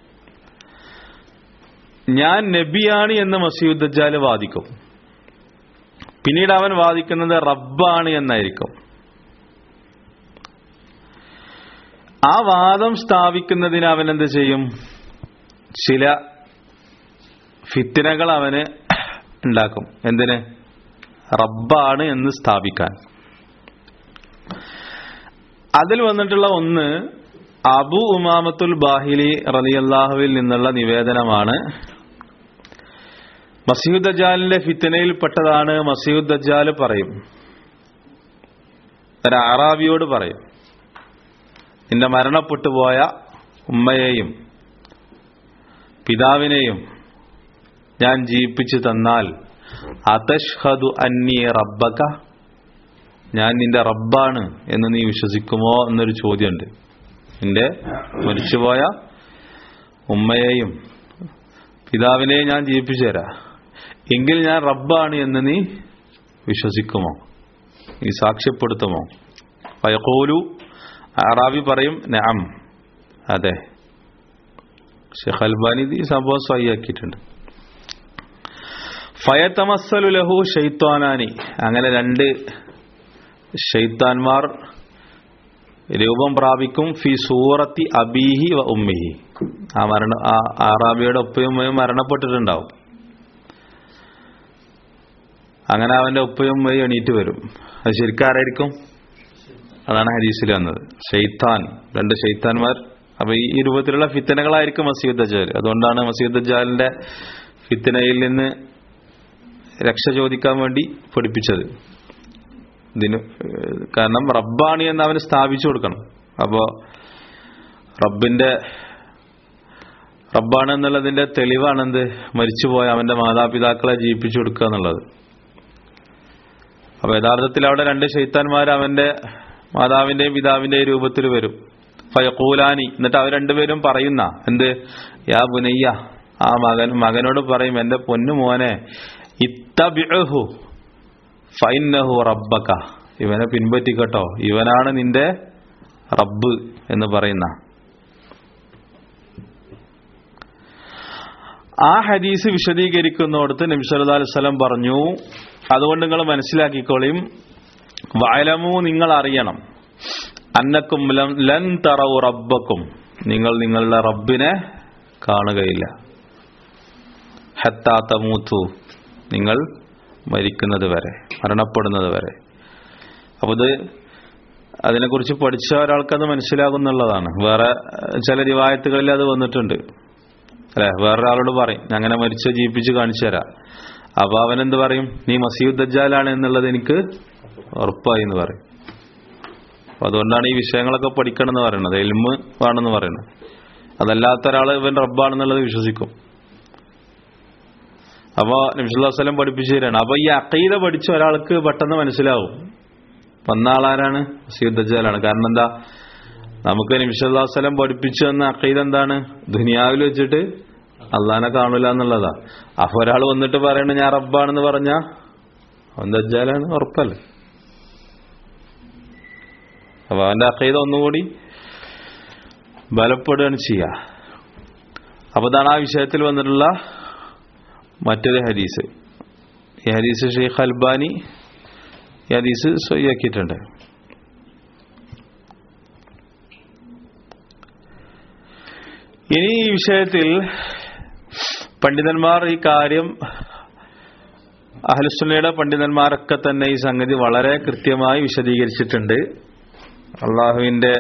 ഞാൻ നബിയാണ് എന്ന് മസീഹു ദജാൽ വാദിക്കും പിന്നീട് അവൻ വാദിക്കുന്നത് റബ്ബാണ് എന്നായിരിക്കും ആ വാദം സ്ഥാപിക്കുന്നതിന് അവൻ എന്ത് ചെയ്യും ചില ഫിത്തിനകൾ അവന് ഉണ്ടാക്കും എന്തിന് റബ്ബാണ് എന്ന് സ്ഥാപിക്കാൻ അതിൽ വന്നിട്ടുള്ള ഒന്ന് അബു ഉമാമത്തുൽ ബാഹിലി റലിയല്ലാഹുവിൽ നിന്നുള്ള നിവേദനമാണ് മസീദ് ദജാലിന്റെ ഫിത്തനയിൽപ്പെട്ടതാണ് മസീദ് ദജാൽ പറയും ഒരു അറാബിയോട് പറയും നിന്റെ മരണപ്പെട്ടു പോയ ഉമ്മയെയും പിതാവിനെയും ഞാൻ ജീവിപ്പിച്ചു തന്നാൽ അതഷ്ഹദു അന്നി റബ്ബക ഞാൻ നിന്റെ റബ്ബാണ് എന്ന് നീ വിശ്വസിക്കുമോ എന്നൊരു ചോദ്യമുണ്ട് നിന്റെ മരിച്ചുപോയ ഉമ്മയെയും പിതാവിനെയും ഞാൻ ജീവിപ്പിച്ചു തരാം എങ്കിൽ ഞാൻ റബ്ബാണ് എന്ന് നീ വിശ്വസിക്കുമോ നീ സാക്ഷ്യപ്പെടുത്തുമോ ഫയഖൂലു അറാബി പറയും നഅം അതെ ഷെഖ് അൽബാനി ഈ സംഭവം സ്വയ്യാക്കിയിട്ടുണ്ട് ഫയതമസ്സലു ലഹു ഷെയ്ത്താനാനി അങ്ങനെ രണ്ട് ഷെയ്ത്താൻമാർ രൂപം പ്രാപിക്കും ഫി സൂറത്തി അബീഹി വ ഉമ്മിഹി ആ മരണ ആ ആറാബിയുടെ ഉപ്പയും ഉമ്മയും മരണപ്പെട്ടിട്ടുണ്ടാവും അങ്ങനെ അവന്റെ ഉപ്പയും ഉമ്മയും എണീറ്റ് വരും അത് ശരിക്കും ആരായിരിക്കും അതാണ് ഹരീസിൽ വന്നത് ഷെയ്ത്താൻ രണ്ട് ഷെയ്ത്താൻമാർ അപ്പൊ ഈ രൂപത്തിലുള്ള ഫിത്തനകളായിരിക്കും മസീദ് ദജാൽ അതുകൊണ്ടാണ് മസീദ് ദജാലിന്റെ ഫിത്തനയിൽ നിന്ന് രക്ഷ ചോദിക്കാൻ വേണ്ടി പഠിപ്പിച്ചത് ഇതിന് ഏഹ്, കാരണം റബ്ബാണ് എന്ന് അവന് സ്ഥാപിച്ചു കൊടുക്കണം അപ്പോ റബ്ബിന്റെ റബ്ബാണ് എന്നുള്ളതിന്റെ തെളിവാണെന്ത് മരിച്ചുപോയ അവന്റെ മാതാപിതാക്കളെ ജീവിപ്പിച്ചു കൊടുക്കുക എന്നുള്ളത് അപ്പൊ യഥാർത്ഥത്തിൽ അവിടെ രണ്ട് ശൈത്താന്മാർ അവന്റെ മാതാവിന്റെയും പിതാവിന്റെയും രൂപത്തിൽ വരും ഫയക്കൂലാനി എന്നിട്ട് അവർ രണ്ടുപേരും പറയുന്ന എന്ത് യാ ബുനയ്യ ആ മകൻ മകനോട് പറയും എന്റെ പൊന്നു മോനെ ഇത്തബിഅഹു ഫൈന്നഹു റബ്ബക ഇവനെ പിൻപറ്റിക്കട്ടോ ഇവനാണ് നിന്റെ റബ്ബ് എന്ന് പറയുന്ന ആ ഹദീസ് വിശദീകരിക്കുന്നിടത്ത് നബി സല്ലല്ലാഹു അലൈഹി വസല്ലം പറഞ്ഞു അതുകൊണ്ട് നിങ്ങൾ മനസ്സിലാക്കിക്കോളിയും വയലമു നിങ്ങൾ അറിയണം അന്നക്കും ലം ലൻ തറവു റബ്ബക്കും നിങ്ങൾ നിങ്ങളുടെ റബ്ബിനെ കാണുകയില്ല ഹത്താത്ത മൂത്തു നിങ്ങൾ മരിക്കുന്നത് വരെ മരണപ്പെടുന്നത് വരെ അപ്പൊ ഇത് അതിനെക്കുറിച്ച് പഠിച്ച ഒരാൾക്കത് മനസ്സിലാകുന്നുള്ളതാണ് വേറെ ഏഹ്, ചില റിവായത്തുകളിൽ അത് വന്നിട്ടുണ്ട് അല്ലെ വേറൊരാളോട് പറയും ഞാൻ അങ്ങനെ മരിച്ച ജീവിപ്പിച്ച് കാണിച്ചു തരാം അപ്പൊ അവൻ എന്ത് പറയും നീ മസീദ് ദജ്ജാലാണ് എന്നുള്ളത് എനിക്ക് ഉറപ്പായി എന്ന് പറയും അപ്പൊ അതുകൊണ്ടാണ് ഈ വിഷയങ്ങളൊക്കെ പഠിക്കണം എന്ന് പറയുന്നത് എൽമ് വേണമെന്ന് പറയുന്നത് അതല്ലാത്ത ഒരാൾ ഇവൻ റബ്ബാണെന്നുള്ളത് വിശ്വസിക്കും അപ്പൊ നബിസുല്ലാ വസ്ലം പഠിപ്പിച്ചു തരാണ് അപ്പൊ ഈ അക്കീത പഠിച്ച ഒരാൾക്ക് പെട്ടെന്ന് മനസ്സിലാവും വന്ന ആളാരാണ് മസീദ് ദജ്ജാലാണ് കാരണം എന്താ നമുക്ക് നബിസുല്ലാ വസ്ലം പഠിപ്പിച്ചു തന്ന അക്കീത എന്താണ് ദുനിയാവിൽ വെച്ചിട്ട് അള്ളഹാനെ കാണൂല എന്നുള്ളതാ അപ്പൊ ഒരാൾ വന്നിട്ട് പറയണ ഞാൻ റബ്ബാണെന്ന് പറഞ്ഞ അവൻ ദജ്ജാലാണ് ഉറപ്പല്ലേ അപ്പൊ അവന്റെ അക്കീത ഒന്നുകൂടി ബലപ്പെടുകയാണ് ചെയ്യുക അപ്പൊ ഇതാണ് ആ വിഷയത്തിൽ വന്നിട്ടുള്ള മറ്റൊരു ഹദീസ് ഈ ഹദീസ് ഷെയ്ഖ് അൽബാനി ഈ ഹദീസ് സ്വയ്യാക്കിയിട്ടുണ്ട് ഇനി ഈ വിഷയത്തിൽ പണ്ഡിതന്മാർ ഈ കാര്യം അഹ്ലുസുന്നയുടെ പണ്ഡിതന്മാരൊക്കെ തന്നെ ഈ സംഗതി വളരെ കൃത്യമായി വിശദീകരിച്ചിട്ടുണ്ട് അള്ളാഹുവിന്റെ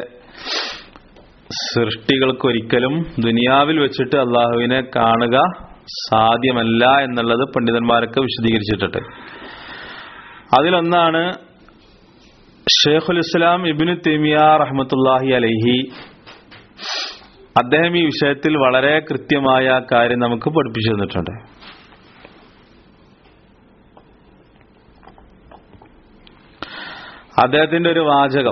സൃഷ്ടികൾക്കൊരിക്കലും ദുനിയാവിൽ വെച്ചിട്ട് അള്ളാഹുവിനെ കാണുക സാധ്യമല്ല എന്നുള്ളത് പണ്ഡിതന്മാരൊക്കെ വിശദീകരിച്ചിട്ടുണ്ട് അതിലൊന്നാണ് ഷെയ്ഖുൽ ഇസ്ലാം ഇബിനു തെമിയ റഹ്മത്തുല്ലാഹി അലൈഹി അദ്ദേഹം ഈ വിഷയത്തിൽ വളരെ കൃത്യമായ കാര്യം നമുക്ക് പഠിപ്പിച്ചു തന്നിട്ടുണ്ട് അദ്ദേഹത്തിന്റെ ഒരു വാചകം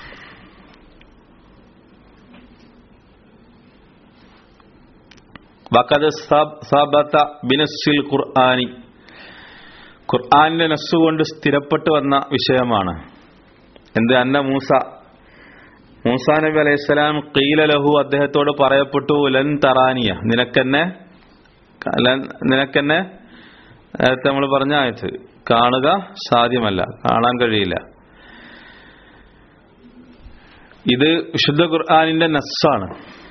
വഖദ് സബ- സബത ബിനസ്സിൽ ഖുർആനി ഖുർആനിന്റെ നസ്സുകൊണ്ട് സ്ഥിരപ്പെട്ടു വന്ന വിഷയമാണ് എന്ത് അന്ന മൂസ മൂസാ നബി അലൈഹിസ്സലാം ഖീല ലഹു അദ്ദേഹത്തോട് പറയപ്പെട്ടു ലൻ തറാനിയ നിനക്കെന്നെ ലൻ- നിനക്കെന്നെ നേരത്തെ നമ്മൾ പറഞ്ഞ ആയത്ത് കാണുക സാധ്യമല്ല കാണാൻ കഴിയില്ല ഇത് വിശുദ്ധ ഖുർആാനിന്റെ നസ്സാണ്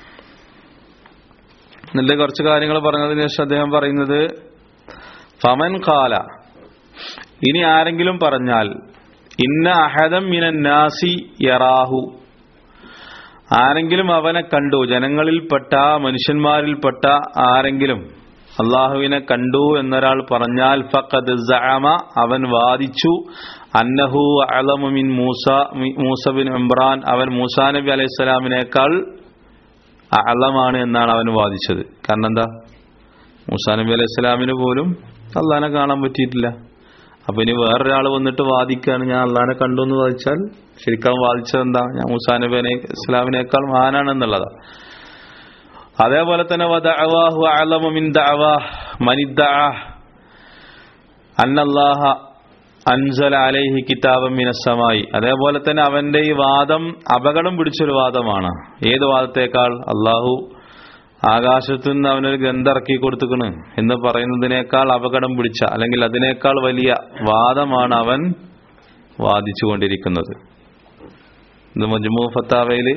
എന്നിട്ട് കുറച്ച് കാര്യങ്ങൾ പറഞ്ഞതിന് ശേഷം അദ്ദേഹം പറയുന്നത് ഫമൻ കാല ഇനി ആരെങ്കിലും പറഞ്ഞാൽ ഇന്ന അഹദം മിനൻ നാസി യറാഹു ആരെങ്കിലും അവനെ കണ്ടു ജനങ്ങളിൽപ്പെട്ട മനുഷ്യന്മാരിൽപ്പെട്ട ആരെങ്കിലും അള്ളാഹുവിനെ കണ്ടു എന്നൊരാൾ പറഞ്ഞാൽ ഫഖദ് സഅമ അവൻ വാദിച്ചു അന്നഹു അലമു മിൻ മൂസ മൂസ ബിൻ ഇമ്രാൻ അവൻ മൂസാ നബി അലൈഹി സ്വലാമിനേക്കാൾ അലമാണ് എന്നാണ് അവൻ വാദിച്ചത് കാരണം എന്താ മൂസാ നബി അലൈഹി സ്വലാമിന് പോലും അള്ളഹാനെ കാണാൻ പറ്റിയിട്ടില്ല അപ്പൊ ഇനി വേറൊരാൾ വന്നിട്ട് വാദിക്കാണ് ഞാൻ അള്ളഹാനെ കണ്ടു എന്ന് വാദിച്ചാൽ ശരിക്കും വാദിച്ചത് എന്താ ഞാൻ മൂസാ നബി അലൈഹി ഇസ്ലാമിനേക്കാൾ മഹാനാണ് എന്നുള്ളതാ അതേപോലെ തന്നെ വദഅവാഹു അഅലമു മിൻ ദഅവാഹ് മനിദ്ദഅ അന്നല്ലാഹ അൻസല അലൈഹി കിതാബം മിനസ്സമായി അതേപോലെ തന്നെ അവന്റെ ഈ വാദം അപകടം പിടിച്ചൊരു വാദമാണ് ഏത് വാദത്തേക്കാൾ അള്ളാഹു ആകാശത്തു നിന്ന് അവനൊരു ഗ്രന്ഥം ഇറക്കി കൊടുത്തുക്കണ് എന്ന് പറയുന്നതിനേക്കാൾ അപകടം പിടിച്ച അല്ലെങ്കിൽ അതിനേക്കാൾ വലിയ വാദമാണ് അവൻ വാദിച്ചുകൊണ്ടിരിക്കുന്നത് ഇത് മജ്മു ഫത്താവയില്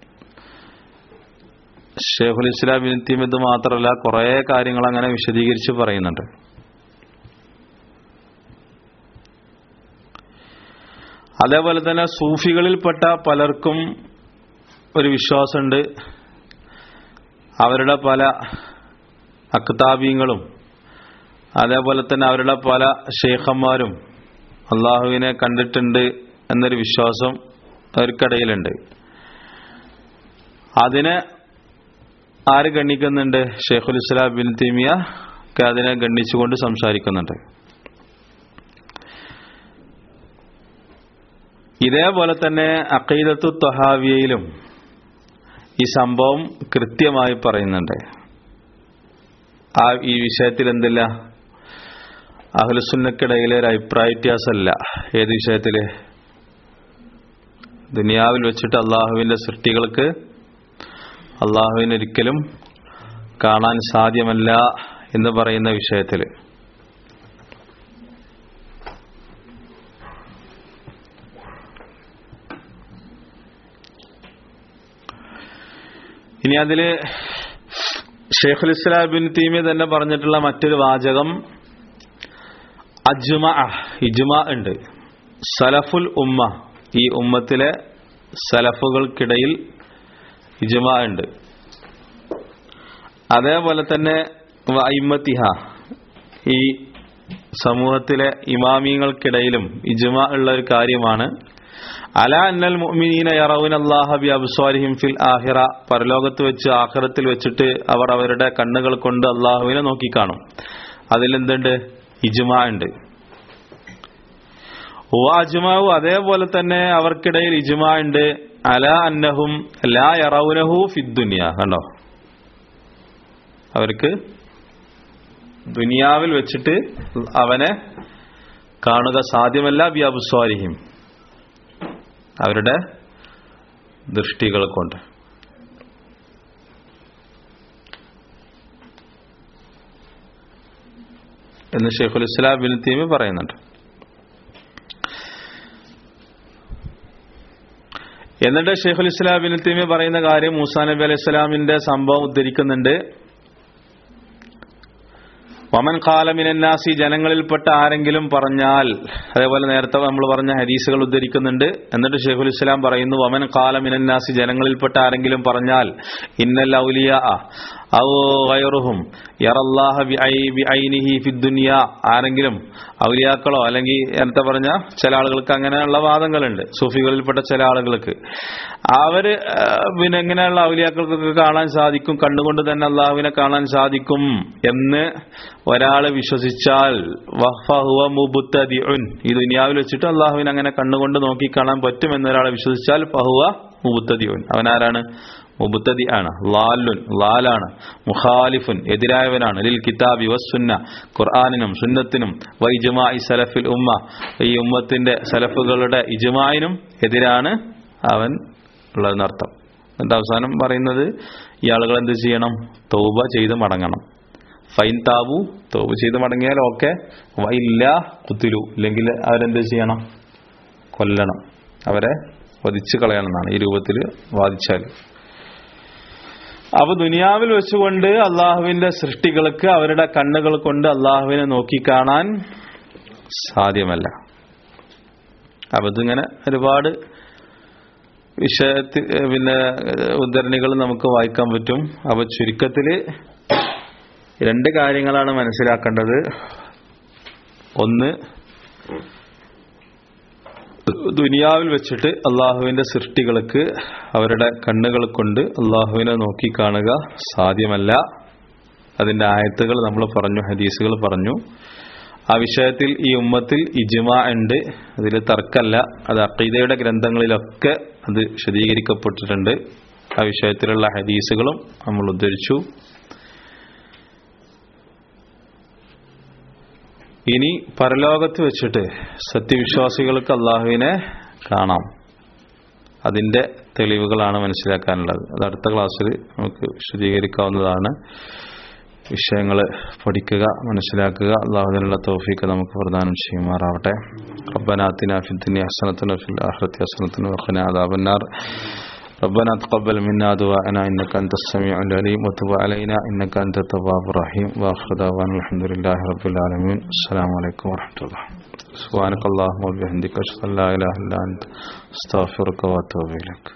ഷെയ്ഖുൽ ഇസ്ലാം ബിൻ തീമിത് മാത്രമല്ല കുറെ കാര്യങ്ങൾ അങ്ങനെ വിശദീകരിച്ച് പറയുന്നുണ്ട് അതേപോലെ തന്നെ സൂഫികളിൽപ്പെട്ട പലർക്കും ഒരു വിശ്വാസമുണ്ട് അവരുടെ പല അക്താബീങ്ങളും അതേപോലെ തന്നെ അവരുടെ പല ഷെയ്ഖന്മാരും അള്ളാഹുവിനെ കണ്ടിട്ടുണ്ട് എന്നൊരു വിശ്വാസം അവർക്കിടയിലുണ്ട് അതിനെ ആര് ഗണ്ണിക്കുന്നുണ്ട് ഷെയ്ഖുൽ ഇസ്ലാം ബിൻ തീമിയ ഒക്കെ അതിനെ ഗണ്ണിച്ചുകൊണ്ട് സംസാരിക്കുന്നുണ്ട് ഇതേപോലെ തന്നെ അക്കീദത്തു തൊഹാവിയയിലും ഈ സംഭവം കൃത്യമായി പറയുന്നുണ്ട് ആ ഈ വിഷയത്തിൽ എന്തില്ല അഹ്ലുസുന്നക്കിടയിലെ ഒരു അഭിപ്രായ വ്യത്യാസമല്ല ഏത് വിഷയത്തില് ദുനിയാവിൽ വെച്ചിട്ട് അള്ളാഹുവിന്റെ സൃഷ്ടികൾക്ക് അള്ളാഹുവിനൊരിക്കലും കാണാൻ സാധ്യമല്ല എന്ന് പറയുന്ന വിഷയത്തില് ഇനി അതില് ഷെയ്ഖുൽ ഇസ്ലാം ബിൻ തീമി തന്നെ പറഞ്ഞിട്ടുള്ള മറ്റൊരു വാചകം അജ്മ ഇജ്മ ഉണ്ട് സലഫുൽ ഉമ്മ ഈ ഉമ്മത്തിലെ സലഫുകൾക്കിടയിൽ ഇജ്മ ഉണ്ട് അതേപോലെ തന്നെ വൈമത്തിഹ ഈ സമൂഹത്തിലെ ഇമാമിയങ്ങൾക്കിടയിലും ഇജ്മ ഉള്ള ഒരു കാര്യമാണ് അല അന്നൽ മുഅ്മിനീന യറൗന അല്ലാഹ ബി അബ്സ്വാരിഹിം ഫിൽ ആഖിറ പരലോകത്ത് വെച്ച് ആഖിറത്തിൽ വെച്ചിട്ട് അവർ അവരുടെ കണ്ണുകൾ കൊണ്ട് അള്ളാഹുവിനെ നോക്കിക്കാണും അതിലെന്തുണ്ട് ഇജ്മ ഉണ്ട് അജ്മാവു അതേപോലെ തന്നെ അവർക്കിടയിൽ ഇജ്മ ഉണ്ട് അല അന്നഹും ലാ യറൗനഹു ഫിദ്ദുനിയ കണ്ടോ അവർക്ക് ദുനിയാവിൽ വെച്ചിട്ട് അവനെ കാണുക സാധ്യമല്ല ബി അബ്സ്വാരിഹിം അവരുടെ ദൃഷ്ടികൾ കൊണ്ട് എന്ന് ഷെയ്ഖുൽ ഇസ്ലാം ബിൻ തീമി പറയുന്നുണ്ട് എന്നിട്ട് ഷെയ്ഖുൽ ഇസ്ലാം ബിൻ തീമി പറയുന്ന കാര്യം മൂസാ നബി അലൈഹി സ്വലാമിന്റെ സംഭവം ഉദ്ധരിക്കുന്നുണ്ട് വമൻ കാലമിനാസി ജനങ്ങളിൽപ്പെട്ട ആരെങ്കിലും പറഞ്ഞാൽ അതേപോലെ നേരത്തെ നമ്മൾ പറഞ്ഞ ഹദീസുകൾ ഉദ്ധരിക്കുന്നുണ്ട് എന്നിട്ട് ഷെയ്ഖുൽ ഇസ്ലാം പറയുന്നു വമൻ കാലമിനാസി ജനങ്ങളിൽപ്പെട്ട ആരെങ്കിലും പറഞ്ഞാൽ ഇന്നൽ ഔലിയ ഔ ഗൈറുഹും യറല്ലാഹ ബിഐനിഹി ഫിദ്ദുനിയ ആരെങ്കിലും ഔലിയാക്കളോ അല്ലെങ്കിൽ നേരത്തെ പറഞ്ഞ ചില ആളുകൾക്ക് അങ്ങനെയുള്ള വാദങ്ങളുണ്ട് സൂഫികളിൽപ്പെട്ട ചില ആളുകൾക്ക് അവര് പിന്നെ എങ്ങനെയുള്ള ഔലിയാക്കൾക്കൊക്കെ കാണാൻ സാധിക്കും കണ്ണുകൊണ്ട് തന്നെ അള്ളാഹുവിനെ കാണാൻ സാധിക്കും എന്ന് ഒരാൾ വിശ്വസിച്ചാൽ ഈ ദുനിയാവിൽ വെച്ചിട്ട് അള്ളാഹുവിനെ അങ്ങനെ കണ്ണുകൊണ്ട് നോക്കി കാണാൻ പറ്റും എന്നൊരാളെ വിശ്വസിച്ചാൽ ഫഹുവ മുബുത്തദിഉൻ അവൻ ആരാണ് മുബുത്തതി ആണ് ലാലുൻ ലാലാണ് മുഖാലിഫുൻ എതിരായവനാണ് ലിൽ കിതാബി വസ്സുന്ന ഖുർആാനിനും സുന്നത്തിനും വൈജുമായി സലഫിൽ ഉമ്മ ഈ ഉമ്മത്തിന്റെ സലഫുകളുടെ ഇജുമായിനും എതിരാണ് അവൻ ഉള്ളതെന്നർത്ഥം എന്നിട്ട് അവസാനം പറയുന്നത് ഈ ആളുകൾ എന്ത് ചെയ്യണം തൗബ ചെയ്ത് മടങ്ങണം ഫൈൻ താവു തൗബ ചെയ്ത് മടങ്ങിയാൽ ഓക്കെ വൈല്ല കുത്തിലു ഇല്ലെങ്കിൽ അവരെന്ത് ചെയ്യണം കൊല്ലണം അവരെ വധിച്ചു കളയണം എന്നാണ് ഈ രൂപത്തിൽ വാദിച്ചാൽ അപ്പൊ ദുനിയാവിൽ വെച്ചുകൊണ്ട് അള്ളാഹുവിന്റെ സൃഷ്ടികൾക്ക് അവരുടെ കണ്ണുകൾ കൊണ്ട് അള്ളാഹുവിനെ നോക്കിക്കാണാൻ സാധ്യമല്ല അപ്പൊ ഇതിങ്ങനെ ഒരുപാട് വിഷയത്തിൽ പിന്നെ ഉദ്ധരണികൾ നമുക്ക് വായിക്കാൻ പറ്റും അപ്പൊ ചുരുക്കത്തില് രണ്ട് കാര്യങ്ങളാണ് മനസ്സിലാക്കേണ്ടത് ഒന്ന് ദുനിയാവിൽ വെച്ചിട്ട് അള്ളാഹുവിന്റെ സൃഷ്ടികൾക്ക് അവരുടെ കണ്ണുകൾ കൊണ്ട് അള്ളാഹുവിനെ നോക്കി കാണുക സാധ്യമല്ല അതിന്റെ ആയത്തുകൾ നമ്മൾ പറഞ്ഞു ഹദീസുകൾ പറഞ്ഞു ആ വിഷയത്തിൽ ഈ ഉമ്മത്തിൽ ഇജ്മ ഉണ്ട് അതിൽ തർക്കല്ല അത് അക്കീദയുടെ ഗ്രന്ഥങ്ങളിലൊക്കെ അത് വിശദീകരിക്കപ്പെട്ടിട്ടുണ്ട് ആ വിഷയത്തിലുള്ള ഹദീസുകളും നമ്മൾ ഉദ്ധരിച്ചു ഇനി പരലോകത്ത് വെച്ചിട്ട് സത്യവിശ്വാസികൾക്ക് അള്ളാഹുവിനെ കാണാം അതിന്റെ തെളിവുകളാണ് മനസ്സിലാക്കാനുള്ളത് അത് അടുത്ത ക്ലാസ്സിൽ നമുക്ക് വിശദീകരിക്കാവുന്നതാണ് വിഷയങ്ങൾ പഠിക്കുക മനസ്സിലാക്കുക അള്ളാഹുദിനുള്ള തോഫീക്ക് നമുക്ക് പ്രദാനം ചെയ്യുമാറാവട്ടെ ربنا آتنا في الدنيا حسنة وفي الآخرة حسنة وقنا عذاب النار ربنا تقبل منا دعاءنا إنك أنت السميع العليم وتب علينا إنك أنت التواب الرحيم وآخر دعوانا الحمد لله رب العالمين السلام عليكم ورحمة الله سبحانك اللهم وبحمدك أشهد أن لا إله إلا أنت أستغفرك وأتوب إليك